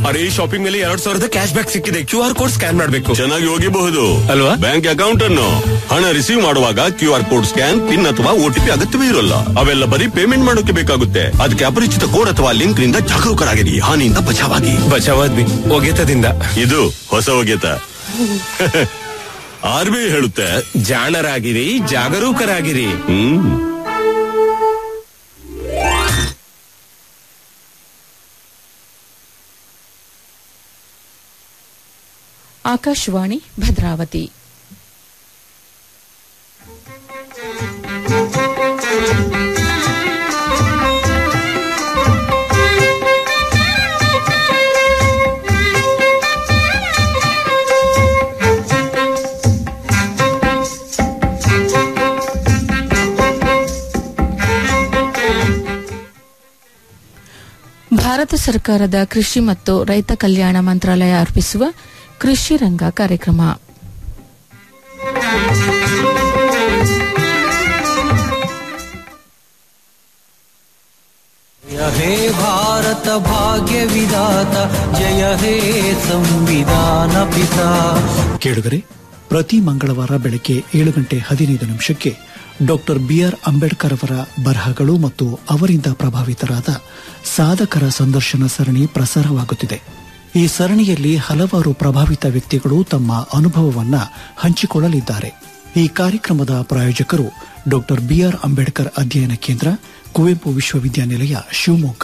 ಅರೆ ಶಾಪಿಂಗ್ ಮೇಲೆ ಎರಡ್ ಸಾವಿರದ ಕ್ಯಾಶ್ ಬ್ಯಾಕ್ ಸಿಕ್ಕಿದೆ ಕ್ಯೂ ಆರ್ ಕೋಡ್ ಸ್ಕ್ಯಾನ್ ಮಾಡಬೇಕು ಚೆನ್ನಾಗಿ ಹೋಗಿಬಹುದು ಅಲ್ವಾ? ಬ್ಯಾಂಕ್ ಅಕೌಂಟ್ ಅನ್ನು ಹಣ ರಿಸೀವ್ ಮಾಡುವಾಗ Q R code scan pin ಅಥವಾ ಓಟಿಪಿ ಅಗತ್ಯವೇ ಇರೋಲ್ಲ ಅವೆಲ್ಲ ಬರೀ ಪೇಮೆಂಟ್ ಮಾಡೋಕೆ ಬೇಕಾಗುತ್ತೆ ಅದಕ್ಕೆ ಅಪರಿಚಿತ ಕೋಡ್ ಅಥವಾ ಲಿಂಕ್ ನಿಂದ ಜಾಗರೂಕರಾಗಿರಿ ಹಾನಿಯಿಂದ ಬಚಾವಾಗಿ ಬಚಾವಾದ್ವಿ ಒಗೆತದಿಂದ ಇದು ಹೊಸ ಒಗೆತ ಆರ್ ಬಿ ಐ ಹೇಳುತ್ತೆ ಜಾಣರಾಗಿರಿ ಜಾಗರೂಕರಾಗಿರಿ ಹ್ಮ್ ಆಕಾಶವಾಣಿ ಭದ್ರಾವತಿ ಭಾರತ ಸರ್ಕಾರದ ಕೃಷಿ ಮತ್ತು ರೈತ ಕಲ್ಯಾಣ ಮಂತ್ರಾಲಯ ಅರ್ಪಿಸುವ ಕೃಷಿ ರಂಗ ಕಾರ್ಯಕ್ರಮ जय हे भारत भाग्य विधाता जय हे संविधान पिता ಕೇಳುಗರೆ ಪ್ರತಿ ಮಂಗಳವಾರ ಬೆಳಗ್ಗೆ ಏಳು ಗಂಟೆ ಹದಿನೈದು ನಿಮಿಷಕ್ಕೆ ಡಾಕ್ಟರ್ ಬಿಆರ್ ಅಂಬೇಡ್ಕರ್ ಅವರ ಬರಹಗಳು ಮತ್ತು ಅವರಿಂದ ಪ್ರಭಾವಿತರಾದ ಸಾಧಕರ ಸಂದರ್ಶನ ಸರಣಿ ಪ್ರಸಾರವಾಗುತ್ತಿದೆ ಈ ಸರಣಿಯಲ್ಲಿ ಹಲವಾರು ಪ್ರಭಾವಿತ ವ್ಯಕ್ತಿಗಳು ತಮ್ಮ ಅನುಭವವನ್ನ ಹಂಚಿಕೊಳ್ಳಲಿದ್ದಾರೆ ಈ ಕಾರ್ಯಕ್ರಮದ ಪ್ರಾಯೋಜಕರು ಡಾಕ್ಟರ್ ಬಿಆರ್ ಅಂಬೇಡ್ಕರ್ ಅಧ್ಯಯನ ಕೇಂದ್ರ ಕುವೆಂಪು ವಿಶ್ವವಿದ್ಯಾನಿಲಯ ಶಿವಮೊಗ್ಗ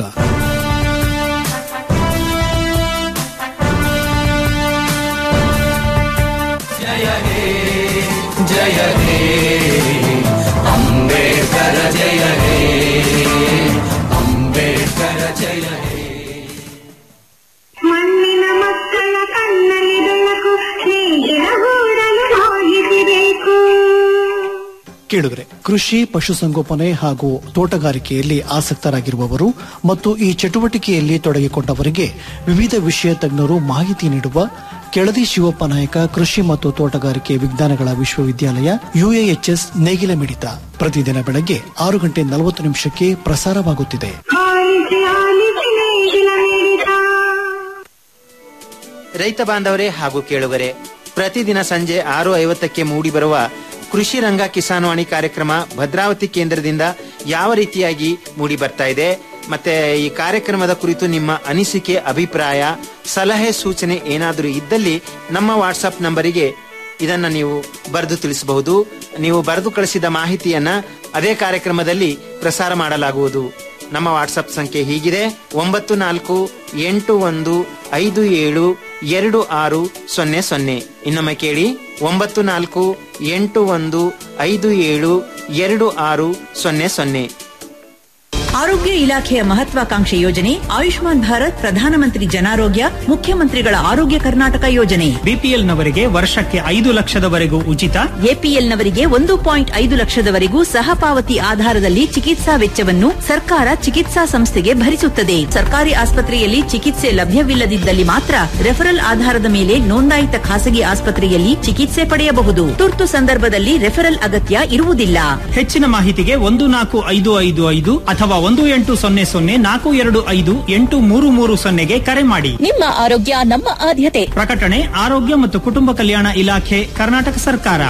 ಮಣ್ಣಿನ ಮಕ್ಕಳ ಕಣ್ಣಲ್ಲಿ ಬೆಳಕು ಸ್ನೇಹಿತರ ಗೂಡಲು ಹೋಗಿಸಬೇಕು ಕೇಳಿದ್ರೆ ಕೃಷಿ ಪಶುಸಂಗೋಪನೆ ಹಾಗೂ ತೋಟಗಾರಿಕೆಯಲ್ಲಿ ಆಸಕ್ತರಾಗಿರುವವರು ಮತ್ತು ಈ ಚಟುವಟಿಕೆಯಲ್ಲಿ ತೊಡಗಿಕೊಂಡವರಿಗೆ ವಿವಿಧ ವಿಷಯ ತಜ್ಞರು ಮಾಹಿತಿ ನೀಡುವ ಕೆಳದಿ ಶಿವಪ್ಪ ನಾಯಕ ಕೃಷಿ ಮತ್ತು ತೋಟಗಾರಿಕೆ ವಿಜ್ಞಾನಗಳ ವಿಶ್ವವಿದ್ಯಾಲಯ ಯುಎಎಚ್ಎಸ್ ನೇಗಿಲ ಮಿಡಿತ ಪ್ರತಿದಿನ ಬೆಳಗ್ಗೆ ಆರು ಗಂಟೆ ನಲವತ್ತು ನಿಮಿಷಕ್ಕೆ ಪ್ರಸಾರವಾಗುತ್ತಿದೆ ಆಲಿಸಿ ಆಲಿಸಿ ನೇಗಿಲ ಮಿಡಿತ ರೈತ ಬಾಂಧವರೇ ಹಾಗೂ ಕೇಳುಗರೆ ಪ್ರತಿದಿನ ಸಂಜೆ ಆರು ಐವತ್ತಕ್ಕೆ ಮೂಡಿಬರುವ ಕೃಷಿ ರಂಗ ಕಿಸಾನ್ವಾಣಿ ಕಾರ್ಯಕ್ರಮ ಭದ್ರಾವತಿ ಕೇಂದ್ರದಿಂದ ಯಾವ ರೀತಿಯಾಗಿ ಮೂಡಿ ಬರ್ತಾ ಇದೆ ಮತ್ತೆ ಈ ಕಾರ್ಯಕ್ರಮದ ಕುರಿತು ನಿಮ್ಮ ಅನಿಸಿಕೆ ಅಭಿಪ್ರಾಯ ಸಲಹೆ ಸೂಚನೆ ಏನಾದರೂ ಇದ್ದಲ್ಲಿ ನಮ್ಮ ವಾಟ್ಸಪ್ ನಂಬರಿಗೆ ಇದನ್ನ ನೀವು ಬರೆದು ತಿಳಿಸಬಹುದು ನೀವು ಬರೆದು ಕಳಿಸಿದ ಮಾಹಿತಿಯನ್ನ ಅದೇ ಕಾರ್ಯಕ್ರಮದಲ್ಲಿ ಪ್ರಸಾರ ಮಾಡಲಾಗುವುದು ನಮ್ಮ ವಾಟ್ಸಪ್ ಸಂಖ್ಯೆ ಹೀಗಿದೆ ಒಂಬತ್ತು ನಾಲ್ಕು ಎಂಟು ಒಂದು ಐದು ಏಳು ಎರಡು ಆರು ಸೊನ್ನೆ ಸೊನ್ನೆ ಇನ್ನೊಮ್ಮೆ ಕೇಳಿ ಒಂಬತ್ತು ನಾಲ್ಕು ಎಂಟು ಒಂದು ಐದು ಏಳು ಎರಡು ಆರು ಸೊನ್ನೆ ಸೊನ್ನೆ ಆರೋಗ್ಯ ಇಲಾಖೆಯ ಮಹತ್ವಾಕಾಂಕ್ಷೆ ಯೋಜನೆ ಆಯುಷ್ಮಾನ್ ಭಾರತ್ ಪ್ರಧಾನಮಂತ್ರಿ ಜನಾರೋಗ್ಯ ಮುಖ್ಯಮಂತ್ರಿಗಳ ಆರೋಗ್ಯ ಕರ್ನಾಟಕ ಯೋಜನೆ ಬಿಪಿಎಲ್ ನವರಿಗೆ ವರ್ಷಕ್ಕೆ ಐದು ಲಕ್ಷದವರೆಗೂ ಉಚಿತ ಎಪಿಎಲ್ನವರಿಗೆ ಒಂದು ಪಾಯಿಂಟ್ ಐದು ಲಕ್ಷದವರೆಗೂ ಸಹಪಾವತಿ ಆಧಾರದಲ್ಲಿ ಚಿಕಿತ್ಸಾ ವೆಚ್ಚವನ್ನು ಸರ್ಕಾರ ಚಿಕಿತ್ಸಾ ಸಂಸ್ಥೆಗೆ ಭರಿಸುತ್ತದೆ ಸರ್ಕಾರಿ ಆಸ್ಪತ್ರೆಯಲ್ಲಿ ಚಿಕಿತ್ಸೆ ಲಭ್ಯವಿಲ್ಲದಿದ್ದಲ್ಲಿ ಮಾತ್ರ ರೆಫರಲ್ ಆಧಾರದ ಮೇಲೆ ನೋಂದಾಯಿತ ಖಾಸಗಿ ಆಸ್ಪತ್ರೆಯಲ್ಲಿ ಚಿಕಿತ್ಸೆ ಪಡೆಯಬಹುದು ತುರ್ತು ಸಂದರ್ಭದಲ್ಲಿ ರೆಫರಲ್ ಅಗತ್ಯ ಇರುವುದಿಲ್ಲ ಹೆಚ್ಚಿನ ಮಾಹಿತಿಗೆ ಒಂದು ನಾಲ್ಕು ಐದು ಐದು ಐದು ಅಥವಾ ಒಂದು ಎಂಟು ಸೊನ್ನೆ ಸೊನ್ನೆ ನಾಲ್ಕು ಎರಡು ಐದು ಎಂಟು ಮೂರು ಮೂರು ಸೊನ್ನೆಗೆ ಕರೆ ಮಾಡಿ ನಿಮ್ಮ ಆರೋಗ್ಯ ನಮ್ಮ ಆದ್ಯತೆ ಪ್ರಕಟಣೆ ಆರೋಗ್ಯ ಮತ್ತು ಕುಟುಂಬ ಕಲ್ಯಾಣ ಇಲಾಖೆ ಕರ್ನಾಟಕ ಸರ್ಕಾರ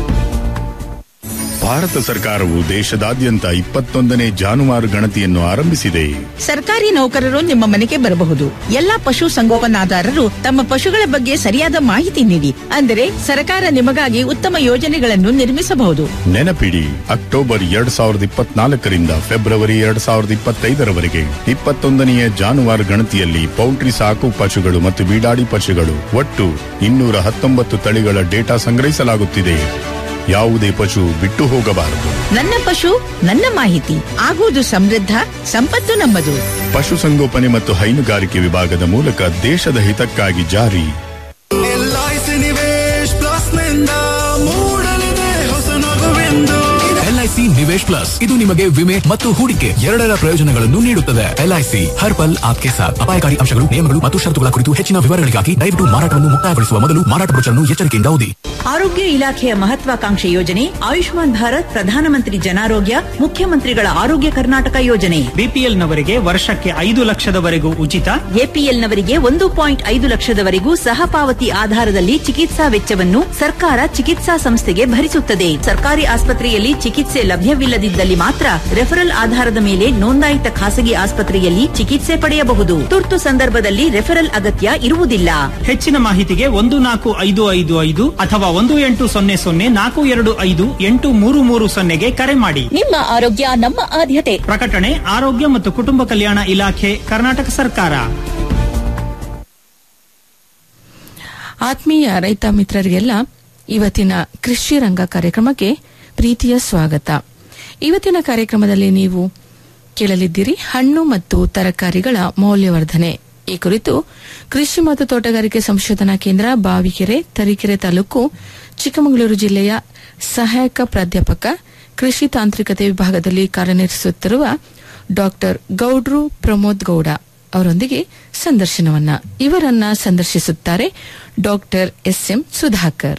ಭಾರತ ಸರ್ಕಾರವು ದೇಶದಾದ್ಯಂತ ಇಪ್ಪತ್ತೊಂದನೇ ಜಾನುವಾರು ಗಣತಿಯನ್ನು ಆರಂಭಿಸಿದೆ ಸರ್ಕಾರಿ ನೌಕರರು ನಿಮ್ಮ ಮನೆಗೆ ಬರಬಹುದು ಎಲ್ಲಾ ಪಶು ಸಂಗೋಪನಾದಾರರು ತಮ್ಮ ಪಶುಗಳ ಬಗ್ಗೆ ಸರಿಯಾದ ಮಾಹಿತಿ ನೀಡಿ ಅಂದರೆ ಸರ್ಕಾರ ನಿಮಗಾಗಿ ಉತ್ತಮ ಯೋಜನೆಗಳನ್ನು ನಿರ್ಮಿಸಬಹುದು ನೆನಪಿಡಿ ಅಕ್ಟೋಬರ್ ಎರಡ್ ಸಾವಿರದ ಇಪ್ಪತ್ನಾಲ್ಕರಿಂದ ಫೆಬ್ರವರಿ ಎರಡ್ ಸಾವಿರದ ಇಪ್ಪತ್ತೈದರವರೆಗೆ ಇಪ್ಪತ್ತೊಂದನೆಯ ಜಾನುವಾರು ಗಣತಿಯಲ್ಲಿ ಪೌಲ್ಟ್ರಿ ಸಾಕು ಪಶುಗಳು ಮತ್ತು ಬೀಡಾಡಿ ಪಶುಗಳು ಒಟ್ಟು ಇನ್ನೂರ ಹತ್ತೊಂಬತ್ತು ತಳಿಗಳ ಡೇಟಾ ಸಂಗ್ರಹಿಸಲಾಗುತ್ತಿದೆ ಯಾವುದೇ ಪಶು ಬಿಟ್ಟು ಹೋಗಬಾರದು ನನ್ನ ಪಶು ನನ್ನ ಮಾಹಿತಿ ಆಗುವುದು ಸಮೃದ್ಧ ಸಂಪತ್ತು ನಮ್ಮದು ಪಶುಸಂಗೋಪನೆ ಮತ್ತು ಹೈನುಗಾರಿಕೆ ವಿಭಾಗದ ಮೂಲಕ ದೇಶದ ಹಿತಕ್ಕಾಗಿ ಜಾರಿ ಎಲ್ಐಸಿ ನಿವೇಶ್ ಪ್ಲಸ್ ನಿಂದ ಮೂಡಲಿದೆ ಹೊಸ ನಗುವೆಂದು ಎಲ್ಐಸಿ ನಿವೇಶ್ ಪ್ಲಸ್ ಇದು ನಿಮಗೆ ವಿಮೆ ಮತ್ತು ಹೂಡಿಕೆ ಎರಡರ ಪ್ರಯೋಜನಗಳನ್ನು ನೀಡುತ್ತದೆ ಎಲ್ಐಸಿ ಹರ್ ಪಲ್ ಆಪ್ಕೆ ಸಾಥ್ ಅಪಾಯಕಾರಿ ಅಂಶಗಳು ನಿಯಮಗಳು ಮತ್ತು ಷರತ್ತುಗಳ ಕುರಿತು ಹೆಚ್ಚಿನ ವಿವರಗಳಿಗಾಗಿ ದಯವಿಟ್ಟು ಮಾರಾಟವನ್ನು ಮುಕ್ತಾಯಗೊಳಿಸುವ ಮೊದಲು ಮಾರಾಟ ಬ್ರೋಚರ್ನ್ನು ಎಚ್ಚರಿಕೆಯಿಂದ ಓದಿ ಆರೋಗ್ಯ ಇಲಾಖೆಯ ಮಹತ್ವಾಕಾಂಕ್ಷೆ ಯೋಜನೆ ಆಯುಷ್ಮಾನ್ ಭಾರತ್ ಪ್ರಧಾನಮಂತ್ರಿ ಜನಾರೋಗ್ಯ ಮುಖ್ಯಮಂತ್ರಿಗಳ ಆರೋಗ್ಯ ಕರ್ನಾಟಕ ಯೋಜನೆ ಬಿಪಿಎಲ್ ನವರಿಗೆ ವರ್ಷಕ್ಕೆ ಐದು ಲಕ್ಷದವರೆಗೂ ಉಚಿತ ಎಪಿಎಲ್ನವರಿಗೆ ಒಂದು ಪಾಯಿಂಟ್ ಐದು ಲಕ್ಷದವರೆಗೂ ಸಹಪಾವತಿ ಆಧಾರದಲ್ಲಿ ಚಿಕಿತ್ಸಾ ವೆಚ್ಚವನ್ನು ಸರ್ಕಾರ ಚಿಕಿತ್ಸಾ ಸಂಸ್ಥೆಗೆ ಭರಿಸುತ್ತದೆ ಸರ್ಕಾರಿ ಆಸ್ಪತ್ರೆಯಲ್ಲಿ ಚಿಕಿತ್ಸೆ ಲಭ್ಯವಿಲ್ಲದಿದ್ದಲ್ಲಿ ಮಾತ್ರ ರೆಫರಲ್ ಆಧಾರದ ಮೇಲೆ ನೋಂದಾಯಿತ ಖಾಸಗಿ ಆಸ್ಪತ್ರೆಯಲ್ಲಿ ಚಿಕಿತ್ಸೆ ಪಡೆಯಬಹುದು ತುರ್ತು ಸಂದರ್ಭದಲ್ಲಿ ರೆಫರಲ್ ಅಗತ್ಯ ಇರುವುದಿಲ್ಲ ಹೆಚ್ಚಿನ ಮಾಹಿತಿಗೆ ಒಂದು ನಾಲ್ಕು ಐದು ಐದು ಐದು ಅಥವಾ ಒಂದು ಎಂಟು ಸೊನ್ನೆ ಸೊನ್ನೆ ನಾಲ್ಕು ಎರಡು ಐದು ಎಂಟು ಮೂರು ಮೂರು ಸೊನ್ನೆಗೆ ಕರೆ ಮಾಡಿ ನಿಮ್ಮ ಆರೋಗ್ಯ ನಮ್ಮ ಆದ್ಯತೆ ಪ್ರಕಟಣೆ ಆರೋಗ್ಯ ಮತ್ತು ಕುಟುಂಬ ಕಲ್ಯಾಣ ಇಲಾಖೆ ಕರ್ನಾಟಕ ಸರ್ಕಾರ ಆತ್ಮೀಯ ರೈತ ಮಿತ್ರರಿಗೆಲ್ಲ ಇವತ್ತಿನ ಕೃಷಿ ರಂಗ ಕಾರ್ಯಕ್ರಮಕ್ಕೆ ಪ್ರೀತಿಯ ಸ್ವಾಗತ ಇವತ್ತಿನ ಕಾರ್ಯಕ್ರಮದಲ್ಲಿ ನೀವು ಕೇಳಲಿದ್ದೀರಿ ಹಣ್ಣು ಮತ್ತು ತರಕಾರಿಗಳ ಮೌಲ್ಯವರ್ಧನೆ ಈ ಕುರಿತು ಕೃಷಿ ಮತ್ತು ತೋಟಗಾರಿಕೆ ಸಂಶೋಧನಾ ಕೇಂದ್ರ ಬಾವಿಕೆರೆ ತರೀಕೆರೆ ತಾಲೂಕು ಚಿಕ್ಕಮಗಳೂರು ಜಿಲ್ಲೆಯ ಸಹಾಯಕ ಪ್ರಾಧ್ಯಾಪಕ ಕೃಷಿ ತಾಂತ್ರಿಕತೆ ವಿಭಾಗದಲ್ಲಿ ಕಾರ್ಯನಿರ್ವಹಿಸುತ್ತಿರುವ ಡಾಕ್ಟರ್ ಗೌಡ್ರು ಪ್ರಮೋದ್ ಗೌಡ ಅವರೊಂದಿಗೆ ಸಂದರ್ಶನವನ್ನ ಇವರನ್ನ ಸಂದರ್ಶಿಸುತ್ತಾರೆ ಡಾಕ್ಟರ್ ಎಸ್ಎಂ ಸುಧಾಕರ್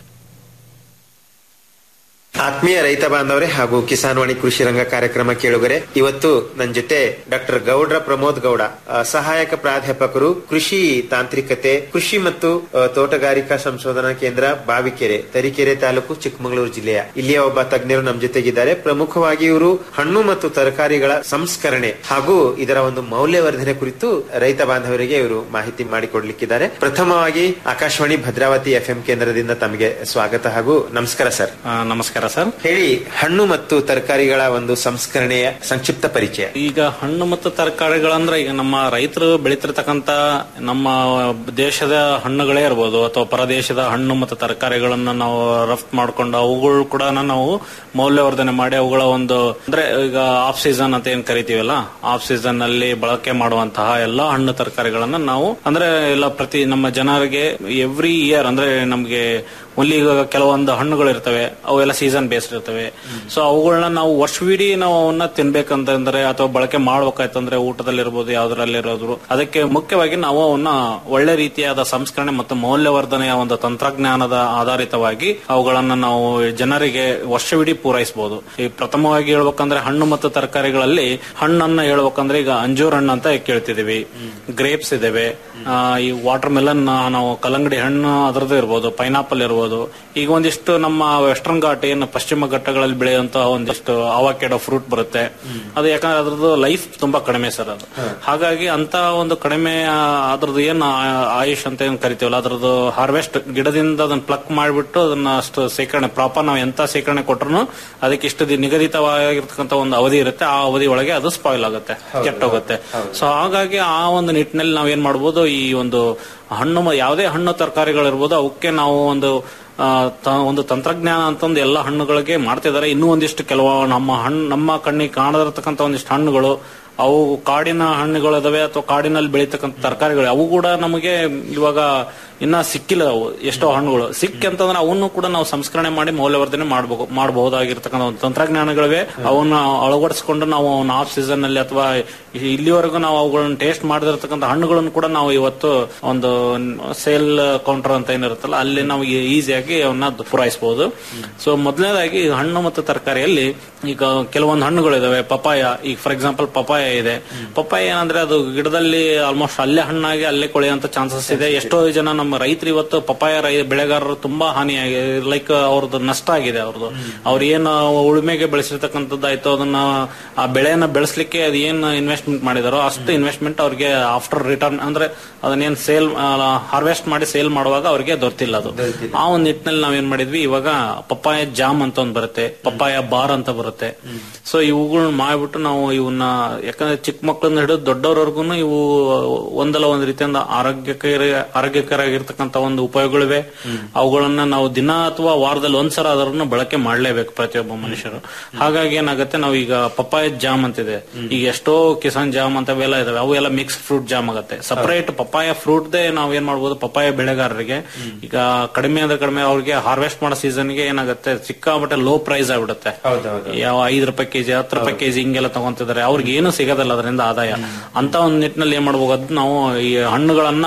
ಆತ್ಮೀಯ ರೈತ ಬಾಂಧವರೇ ಹಾಗೂ ಕಿಸಾನ್ವಾಣಿ ಕೃಷಿ ರಂಗ ಕಾರ್ಯಕ್ರಮ ಕೇಳುಗರೆ ಇವತ್ತು ನನ್ನ ಜೊತೆ ಡಾಕ್ಟರ್ ಗೌಡ್ರ ಪ್ರಮೋದ್ ಗೌಡ ಆ, ಸಹಾಯಕ ಪ್ರಾಧ್ಯಾಪಕರು ಕೃಷಿ ತಾಂತ್ರಿಕತೆ ಕೃಷಿ ಮತ್ತು ಆ, ತೋಟಗಾರಿಕಾ ಸಂಶೋಧನಾ ಕೇಂದ್ರ ಬಾವಿಕೆರೆ ತರೀಕೆರೆ ತಾಲೂಕು ಚಿಕ್ಕಮಗಳೂರು ಜಿಲ್ಲೆಯ ಇಲ್ಲಿಯ ಒಬ್ಬ ತಜ್ಞರು ನಮ್ಮ ಜೊತೆಗಿದ್ದಾರೆ ಪ್ರಮುಖವಾಗಿ ಇವರು ಹಣ್ಣು ಮತ್ತು ತರಕಾರಿಗಳ ಸಂಸ್ಕರಣೆ ಹಾಗೂ ಇದರ ಒಂದು ಮೌಲ್ಯವರ್ಧನೆ ಕುರಿತು ರೈತ ಬಾಂಧವರಿಗೆ ಇವರು ಮಾಹಿತಿ ಮಾಡಿಕೊಡ್ಲಿಕ್ಕಿದ್ದಾರೆ ಪ್ರಥಮವಾಗಿ ಆಕಾಶವಾಣಿ ಭದ್ರಾವತಿ ಎಫ್ಎಂ ಕೇಂದ್ರದಿಂದ ತಮಗೆ ಸ್ವಾಗತ ಹಾಗೂ ನಮಸ್ಕಾರ ಸರ್ ನಮಸ್ಕಾರ ಸರ್ ಹೇಳಿ ಹಣ್ಣು ಮತ್ತು ತರಕಾರಿಗಳ ಒಂದು ಸಂಸ್ಕರಣೆಯ ಸಂಕ್ಷಿಪ್ತ ಪರಿಚಯ ಈಗ ಹಣ್ಣು ಮತ್ತು ತರಕಾರಿಗಳಂದ್ರೆ ಈಗ ನಮ್ಮ ರೈತರು ಬೆಳೀತಿರ್ತಕ್ಕಂತ ನಮ್ಮ ದೇಶದ ಹಣ್ಣುಗಳೇ ಇರ್ಬೋದು ಅಥವಾ ಪರದೇಶದ ಹಣ್ಣು ಮತ್ತು ತರಕಾರಿಗಳನ್ನ ನಾವು ರಫ್ತು ಮಾಡ್ಕೊಂಡು ಅವುಗಳು ಕೂಡ ನಾವು ಮೌಲ್ಯವರ್ಧನೆ ಮಾಡಿ ಅವುಗಳ ಒಂದು ಅಂದ್ರೆ ಈಗ ಆಫ್ ಸೀಸನ್ ಅಂತ ಏನ್ ಕರಿತೀವಲ್ಲ ಆಫ್ ಸೀಸನ್ ನಲ್ಲಿ ಬಳಕೆ ಮಾಡುವಂತಹ ಎಲ್ಲಾ ಹಣ್ಣು ತರಕಾರಿಗಳನ್ನ ನಾವು ಅಂದ್ರೆ ಎಲ್ಲ ಪ್ರತಿ ನಮ್ಮ ಜನರಿಗೆ ಎವ್ರಿ ಇಯರ್ ಅಂದ್ರೆ ನಮ್ಗೆ ಒನ್ಲಿ ಈಗ ಕೆಲವೊಂದು ಹಣ್ಣುಗಳು ಇರ್ತವೆ ಅವೆಲ್ಲ ಸೀಸನ್ ಬೇಸ್ಡ್ ಇರ್ತವೆ ಸೊ ಅವುಗಳನ್ನ ನಾವು ವರ್ಷವಿಡೀ ನಾವು ಅವನ್ನ ತಿನ್ಬೇಕಂತಂದ್ರೆ ಅಥವಾ ಬಳಕೆ ಮಾಡ್ಬೇಕಾಯ್ತಂದ್ರೆ ಊಟದಲ್ಲಿರ್ಬೋದು ಯಾವ್ದ್ರಲ್ಲಿರೋದ್ರು ಅದಕ್ಕೆ ಮುಖ್ಯವಾಗಿ ನಾವು ಅವನ್ನ ಒಳ್ಳೆ ರೀತಿಯಾದ ಸಂಸ್ಕರಣೆ ಮತ್ತು ಮೌಲ್ಯವರ್ಧನೆಯ ಒಂದು ತಂತ್ರಜ್ಞಾನದ ಆಧಾರಿತವಾಗಿ ಅವುಗಳನ್ನ ನಾವು ಜನರಿಗೆ ವರ್ಷವಿಡೀ ಪೂರೈಸಬಹುದು ಈ ಪ್ರಥಮವಾಗಿ ಹೇಳ್ಬೇಕಂದ್ರೆ ಹಣ್ಣು ಮತ್ತು ತರಕಾರಿಗಳಲ್ಲಿ ಹಣ್ಣನ್ನ ಹೇಳ್ಬೇಕಂದ್ರೆ ಈಗ ಅಂಜೂರ್ ಹಣ್ಣು ಅಂತ ಕೇಳ್ತಿದೀವಿ ಗ್ರೇಪ್ಸ್ ಇದಾವೆ ಆ, ಈ ವಾಟರ್ ಮೆಲನ್ ನಾವು ಕಲ್ಲಂಗಡಿ ಹಣ್ಣು ಅದರದ್ದು ಇರ್ಬೋದು ಪೈನಾಪಲ್ ಇರ್ಬೋದು ಈಗ ಒಂದಿಷ್ಟು ನಮ್ಮ ವೆಸ್ಟರ್ನ್ ಘಾಟ್ ಏನು ಪಶ್ಚಿಮ ಘಟ್ಟಗಳಲ್ಲಿ ಬೆಳೆಯುವಂತಹ ಒಂದಿಷ್ಟು ಅವಾಕೆಡೋ ಫ್ರೂಟ್ ಬರುತ್ತೆ ಅದು ಯಾಕಂದ್ರೆ ಅದ್ರದ್ದು ಲೈಫ್ ತುಂಬಾ ಕಡಿಮೆ ಸರ್ ಅದು ಹಾಗಾಗಿ ಅಂತ ಒಂದು ಕಡಿಮೆ ಆ, ಅದ್ರದ್ದು ಏನು ಆ- ಆಯುಷ್ ಅಂತ ಏನ್ ಕರಿತೀವಲ್ಲ ಅದ್ರದ್ದು ಹಾರ್ವೆಸ್ಟ್ ಗಿಡದಿಂದ ಅದನ್ನ ಪ್ಲಕ್ ಮಾಡಿಬಿಟ್ಟು ಅದನ್ನ ಅಷ್ಟು ಸೇಕರಣೆ ಪ್ರಾಪರ್ ನಾವು ಎಂತ ಸೇಕರಣೆ ಕೊಟ್ರು ಅದಕ್ಕೆ ಇಷ್ಟು ದಿ- ನಿಗದಿತವಾಗಿರ್ತಕ್ಕಂಥ ಒಂದು ಅವಧಿ ಇರುತ್ತೆ ಆ ಅವಧಿ ಒಳಗೆ ಅದು ಸ್ಪಾಯ್ಲ್ ಆಗುತ್ತೆ ಕೆಟ್ಟೋಗುತ್ತೆ ಸೊ ಹಾಗಾಗಿ ಆ ಒಂದು ನಿಟ್ಟಿನಲ್ಲಿ ನಾವ್ ಏನ್ ಮಾಡ್ಬೋದು ಈ ಒಂದು ಹಣ್ಣು ಮ- ಯಾವುದೇ ಹಣ್ಣು ತರಕಾರಿಗಳಿರ್ಬೋದು ಅವಕ್ಕೆ ನಾವು ಒಂದು ಆ, ತ- ಒಂದು ತಂತ್ರಜ್ಞಾನ ಅಂತಂದು ಎಲ್ಲ ಹಣ್ಣುಗಳಿಗೆ ಮಾಡ್ತಿದ್ದಾರೆ ಇನ್ನೂ ಒಂದಿಷ್ಟು ಕೆಲವು ನಮ್ಮ ಹಣ್ಣು ನಮ್ಮ ಕಣ್ಣಿಗೆ ಕಾಣದಿರತಕ್ಕಂತ ಒಂದಿಷ್ಟು ಹಣ್ಣುಗಳು ಅವು ಕಾಡಿನ ಹಣ್ಣುಗಳು ಇದಾವೆ ಅಥವಾ ಕಾಡಿನಲ್ಲಿ ಬೆಳೀತಕ್ಕಂಥ ತರಕಾರಿಗಳು ಅವು ಕೂಡ ನಮಗೆ ಇವಾಗ ಇನ್ನ ಸಿಕ್ಕಿಲ್ಲ ಅವು ಎಷ್ಟೋ ಹಣ್ಣುಗಳು ಸಿಕ್ಕಿ ಅಂತಂದ್ರೆ ಅವನ್ನು ಕೂಡ ನಾವು ಸಂಸ್ಕರಣೆ ಮಾಡಿ ಮೌಲ್ಯವರ್ಧನೆ ಮಾಡಬೇಕು ಮಾಡಬಹುದಾಗಿರ್ತಕ್ಕಂಥ ಒಂದು ತಂತ್ರಜ್ಞಾನಗಳಿವೆ ಅವನ್ನ ಅಳವಡಿಸಿಕೊಂಡು ನಾವು ಅವನ್ನ ಆಫ್ ಸೀಸನ್ ನಲ್ಲಿ ಅಥವಾ ಇಲ್ಲಿವರೆಗೂ ನಾವು ಅವುಗಳನ್ನ ಟೇಸ್ಟ್ ಮಾಡದಿರ್ತಕ್ಕಂಥ ಹಣ್ಣುಗಳನ್ನು ಕೂಡ ನಾವು ಇವತ್ತು ಒಂದು ಸೇಲ್ ಕೌಂಟರ್ ಅಂತ ಏನಿರುತ್ತಲ್ಲ ಅಲ್ಲಿ ನಾವು ಈಸಿಯಾಗಿ ಅವನ್ನ ಪೂರೈಸಬಹುದು ಸೊ ಮೊದಲನೇದಾಗಿ ಹಣ್ಣು ಮತ್ತು ತರಕಾರಿಯಲ್ಲಿ ಈಗ ಕೆಲವೊಂದು ಹಣ್ಣುಗಳು ಇದಾವೆ ಪಪಾಯ ಈಗ ಫಾರ್ ಎಕ್ಸಾಂಪಲ್ ಪಪಾಯ ಇದೆ ಪಪಾಯ ಏನಂದ್ರೆ ಅದು ಗಿಡದಲ್ಲಿ ಆಲ್ಮೋಸ್ಟ್ ಅಲ್ಲೇ ಹಣ್ಣಾಗಿ ಅಲ್ಲೇ ಕೊಳೆಯುವಂತ ಚಾನ್ಸಸ್ ಇದೆ ಎಷ್ಟೋ ಜನ ನಮ್ಮ ರೈತರು ಇವತ್ತು ಪಪಾಯ ರೈ ಬೆಳೆಗಾರರು ತುಂಬಾ ಹಾನಿಯಾಗಿದೆ ಲೈಕ್ ಅವ್ರದ್ದು ನಷ್ಟ ಆಗಿದೆ ಅವ್ರದ್ದು ಅವ್ರು ಏನು ಉಳುಮೆಗೆ ಬೆಳೆಸಿರ್ತಕ್ಕಂಥದ್ದಾಯ್ತು ಅದನ್ನ ಆ ಬೆಳೆಯನ್ನ ಬೆಳೆಸಲಿಕ್ಕೆ ಅದು ಏನು ಇನ್ವೆಸ್ಟ್ಮೆಂಟ್ ಮಾಡಿದಾರೋ ಅಷ್ಟು ಇನ್ವೆಸ್ಟ್ಮೆಂಟ್ ಅವ್ರಿಗೆ ಆಫ್ಟರ್ ರಿಟರ್ನ್ ಅಂದ್ರೆ ಅದನ್ನೇನ್ ಸೇಲ್ ಹಾರ್ವೆಸ್ಟ್ ಮಾಡಿ ಸೇಲ್ ಮಾಡುವಾಗ ಅವ್ರಿಗೆ ದೊರೆತಿಲ್ಲ ಅದು ಆ ಒಂದು ನಿಟ್ಟಿನಲ್ಲಿ ನಾವೇನ್ ಮಾಡಿದ್ವಿ ಇವಾಗ ಪಪ್ಪಾಯ ಜಾಮ್ ಅಂತ ಒಂದು ಬರುತ್ತೆ ಪಪ್ಪಾಯ ಬಾರ್ ಅಂತ ಬರುತ್ತೆ ಸೊ ಇವುಗಳನ್ನ ಮಾಡ್ಬಿಟ್ಟು ನಾವು ಇವನ್ನ ಯಾಕಂದ್ರೆ ಚಿಕ್ಕ ಮಕ್ಕಳನ್ನ ಹಿಡಿದು ದೊಡ್ಡವರವರೆಗೂ ಇವು ಒಂದಲ್ಲ ಒಂದ್ ರೀತಿಯಿಂದ ಆರೋಗ್ಯಕರ ಆರೋಗ್ಯಕರಾಗಿರ್ತಕ್ಕಂಥ ಒಂದು ಉಪಯೋಗಗಳಿವೆ ಅವುಗಳನ್ನ ನಾವು ದಿನ ಅಥವಾ ವಾರದಲ್ಲಿ ಒಂದ್ಸಲ ಅದರನ್ನ ಬಳಕೆ ಮಾಡ್ಲೇಬೇಕು ಪ್ರತಿಯೊಬ್ಬ ಮನುಷ್ಯರು ಹಾಗಾಗಿ ಏನಾಗುತ್ತೆ ನಾವು ಈಗ ಪಪ್ಪಾಯ ಜಾಮ್ ಅಂತಿದೆ ಈಗ ಎಷ್ಟೋ ಕಿಸಾನ್ ಜಾಮ್ ಅಂತವೆಲ್ಲ ಇದಾವೆ ಅವು ಎಲ್ಲ ಮಿಕ್ಸ್ ಫ್ರೂಟ್ ಜಾಮ್ ಆಗುತ್ತೆ ಸಪರೇಟ್ ಪಪ್ಪಾಯ ಫ್ರೂಟ್ ದೇ ನಾವ್ ಏನ್ ಮಾಡ್ಬೋದು ಪಪ್ಪಾಯ ಬೆಳೆಗಾರರಿಗೆ ಈಗ ಕಡಿಮೆ ಅಂದ್ರೆ ಕಡಿಮೆ ಅವ್ರಿಗೆ ಹಾರ್ವೆಸ್ಟ್ ಮಾಡೋ ಸೀಸನ್ ಗೆ ಏನಾಗುತ್ತೆ ಸಿಕ್ಕಾಪಟ್ಟೆ ಲೋ ಪ್ರೈಸ್ ಆಗ್ಬಿಡುತ್ತೆ ಯಾವ ಐದು ರೂಪಾಯಿ ಕೆಜಿ ಹತ್ತು ರೂಪಾಯಿ ಕೆಜಿ ಹಿಂಗೆಲ್ಲ ತಗೊಂತಿದ್ದಾರೆ ಅವ್ರಿಗೆ ಏನು ಸಿಗೋದಿಲ್ಲ ಅದರಿಂದ ಆದಾಯ ಅಂತ ಒಂದು ನಿಟ್ಟಿನಲ್ಲಿ ಏನ್ ಮಾಡ್ಬೋದು ನಾವು ಈ ಹಣ್ಣುಗಳನ್ನ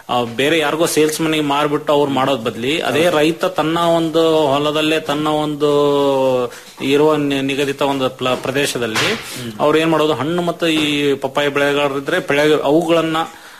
ಆ, ಬೇರೆ ಯಾರಿಗೋ ಸೇಲ್ಸ್ ಮನಿಗೆ ಮಾರ್ಬಿಟ್ಟು ಅವ್ರು ಮಾಡೋದ್ ಬದ್ಲಿ ಅದೇ ರೈತ ತನ್ನ ಒಂದು ಹೊಲದಲ್ಲೇ ತನ್ನ ಒಂದು ಇರುವ ನಿ- ನಿಗದಿತ ಒಂದು ಪ್ಲ- ಪ್ರದೇಶದಲ್ಲಿ ಅವ್ರು ಏನ್ ಮಾಡೋದು ಹಣ್ಣು ಮತ್ತು ಈ ಪಪ್ಪಾಯಿ ಬೆಳೆಗಳಿದ್ರೆ ಬೆಳೆ ಅವುಗಳನ್ನ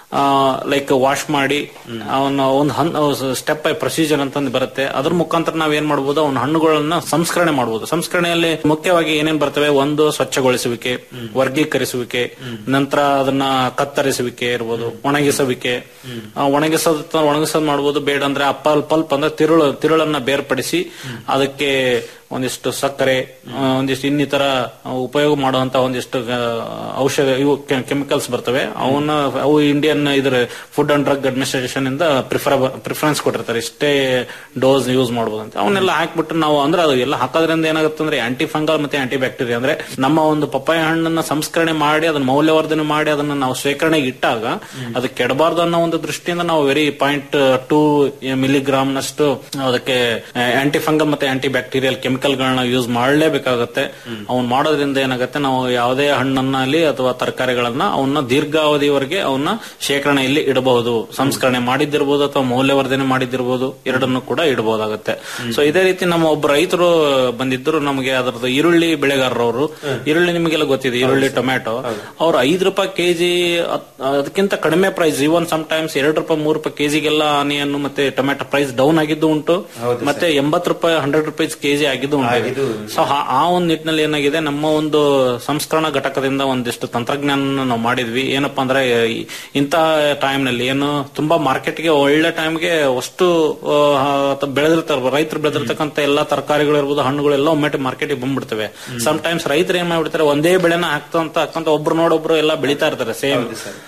ಲೈಕ್ ವಾಶ್ ಮಾಡಿ ಅವನ ಒಂದು ಸ್ಟೆಪ್ ಬೈ ಪ್ರೊಸೀಜರ್ ಅಂತಂದು ಬರುತ್ತೆ ಅದ್ರ ಮುಖಾಂತರ ನಾವ್ ಏನ್ ಮಾಡಬಹುದು ಅವನ ಹಣ್ಣುಗಳನ್ನ ಸಂಸ್ಕರಣೆ ಮಾಡಬಹುದು ಸಂಸ್ಕರಣೆಯಲ್ಲಿ ಮುಖ್ಯವಾಗಿ ಏನೇನ್ ಬರ್ತವೆ ಒಂದು ಸ್ವಚ್ಛಗೊಳಿಸುವಿಕೆ ವರ್ಗೀಕರಿಸುವಿಕೆ ನಂತರ ಅದನ್ನ ಕತ್ತರಿಸುವಿಕೆ ಇರ್ಬೋದು ಒಣಗಿಸುವಿಕೆ ಆ, ಒಣಗಿಸೋದ್ ಒಣಗಿಸೋದ್ ಮಾಡ್ಬೋದು ಬೇಡ ಅಂದ್ರೆ ಆ ಪಲ್ಪ್ ಪಲ್ಪ್ ಅಂದ್ರೆ ತಿರುಳು ತಿರುಳನ್ನ ಬೇರ್ಪಡಿಸಿ ಅದಕ್ಕೆ ಒಂದಿಷ್ಟು ಸಕ್ಕರೆ ಆ, ಒಂದಿಷ್ಟು ಇನ್ನಿತರ ಉಪಯೋಗ ಮಾಡುವಂತ ಒಂದಿಷ್ಟು ಆ, ಔಷಧ ಇವು ಕೆಮಿಕಲ್ಸ್ ಬರ್ತವೆ ಅವನ್ನ ಅವು ಇಂಡಿಯನ್ ಇದ್ರ ಫುಡ್ ಅಂಡ್ ಡ್ರಗ್ ಅಡ್ಮಿನಿಸ್ಟ್ರೇಷನ್ ಇಂದ ಪ್ರಿಫರ್ ಪ್ರಿಫರೆನ್ಸ್ ಕೊಟ್ಟಿರ್ತಾರೆ ಇಷ್ಟೇ ಡೋಸ್ ಯೂಸ್ ಮಾಡಬಹುದು ಅಂತ ಅವನ್ನೆಲ್ಲ ಹಾಕ್ಬಿಟ್ಟು ನಾವು ಅಂದ್ರೆ ಅದು ಎಲ್ಲ ಹಾಕೋದ್ರಿಂದ ಏನಾಗುತ್ತೆ ಅಂದ್ರೆ ಆಂಟಿ ಫಂಗಲ್ ಮತ್ತೆ ಆಂಟಿ ಬ್ಯಾಕ್ಟೀರಿಯಾ ಅಂದ್ರೆ ನಮ್ಮ ಒಂದು ಪಪ್ಪಾಯ ಹಣ್ಣನ್ನ ಸಂಸ್ಕರಣೆ ಮಾಡಿ ಅದನ್ನ ಮೌಲ್ಯವರ್ಧನೆ ಮಾಡಿ ಅದನ್ನ ನಾವು ಶೇಖರಣೆಗೆ ಇಟ್ಟಾಗ ಅದು ಕೆಡಬಾರ್ದು ಅನ್ನೋ ಒಂದು ದೃಷ್ಟಿಯಿಂದ ನಾವು ವೆರಿ ಪಾಯಿಂಟ್ ಟೂ ಮಿಲಿಗ್ರಾಮ್ ನಷ್ಟು ಅದಕ್ಕೆ ಆಂಟಿ ಫಂಗಲ್ ಮತ್ತೆ ಆಂಟಿ ಬ್ಯಾಕ್ಟೀರಿಯಲ್ ಕೆಮಿಕಲ್ ಗಳನ್ನ ಯೂಸ್ ಮಾಡಲೇಬೇಕಾಗತ್ತೆ ಅವ್ನ್ ಮಾಡೋದ್ರಿಂದ ಏನಾಗುತ್ತೆ ನಾವು ಯಾವುದೇ ಹಣ್ಣನ್ನಾಗಲಿ ಅಥವಾ ತರಕಾರಿಗಳನ್ನ ಅವನ್ನ ದೀರ್ಘಾವಧಿವರೆಗೆ ಅವನ್ನ ಶೇಖರಣೆಯಲ್ಲಿ ಇಡಬಹುದು ಸಂಸ್ಕರಣೆ ಮಾಡಿದ್ದಿರ್ಬೋದು ಅಥವಾ ಮೌಲ್ಯವರ್ಧನೆ ಮಾಡಿದ್ದಿರ್ಬೋದು ಎರಡನ್ನು ಕೂಡ ಇಡಬಹುದಾಗುತ್ತೆ ಸೊ ಇದೇ ರೀತಿ ನಮ್ಮ ಒಬ್ಬ ರೈತರು ಬಂದಿದ್ರು ನಮಗೆ ಅದರದ್ದು ಈರುಳ್ಳಿ ಬೆಳೆಗಾರರವರು ಈರುಳ್ಳಿ ನಿಮಗೆಲ್ಲ ಗೊತ್ತಿದೆ ಈರುಳ್ಳಿ ಟೊಮ್ಯಾಟೊ ಅವ್ರು ಐದು ರೂಪಾಯಿ ಕೆಜಿ ಅದಕ್ಕಿಂತ ಕಡಿಮೆ ಪ್ರೈಸ್ ಇವನ್ ಸಮ್ ಟೈಮ್ಸ್ ಎರಡು ರೂಪಾಯಿ ಮೂರು ರೂಪಾಯಿ ಕೆಜಿಗೆಲ್ಲ ಆನಿಯನ್ ಮತ್ತೆ ಟೊಮ್ಯಾಟೊ ಪ್ರೈಸ್ ಡೌನ್ ಆಗಿದ್ದು ಉಂಟು ಮತ್ತೆ ಎಂಬತ್ತು ರೂಪಾಯಿ ಹಂಡ್ರೆಡ್ ರುಪೀಸ್ ಕೆಜಿ ಆಗಿದ್ದು ಉಂಟು ಸೊ ಆ ಒಂದು ನಿಟ್ಟಿನಲ್ಲಿ ಏನಾಗಿದೆ ನಮ್ಮ ಒಂದು ಸಂಸ್ಕರಣಾ ಘಟಕದಿಂದ ಒಂದಿಷ್ಟು ತಂತ್ರಜ್ಞಾನ ನಾವು ಮಾಡಿದ್ವಿ ಏನಪ್ಪಾ ಅಂದ್ರೆ ಈ- ಇಂಥ ಟೈಮ್ ನಲ್ಲಿ ಏನು ತುಂಬಾ ಮಾರ್ಕೆಟ್ಗೆ ಒಳ್ಳೆ ಟೈಮ್ಗೆ ಅಷ್ಟು ಬೆಳೆದಿರ್ತಾರೆ ರೈತರು ಬೆಳೆದಿರ್ತಕ್ಕಂಥ ಎಲ್ಲಾ ತರಕಾರಿಗಳು ಇರ್ಬೋದು ಹಣ್ಣುಗಳು ಎಲ್ಲ ಒಮ್ಮೆ ಮಾರ್ಕೆಟ್ಗೆ ಬಂದ್ಬಿಡ್ತವೆ ಸಮ್ ಟೈಮ್ಸ್ ರೈತರು ಏನ್ ಮಾಡ್ಬಿಡ್ತಾರೆ ಒಂದೇ ಬೆಳೆನ ಹಾಕ್ತಂತ ಹಾಕ್ತಂತ ಒಬ್ರು ನೋಡೊಬ್ರು ಎಲ್ಲ ಬೆಳಿತಾ ಇರ್ತಾರೆ ಸೇಮ್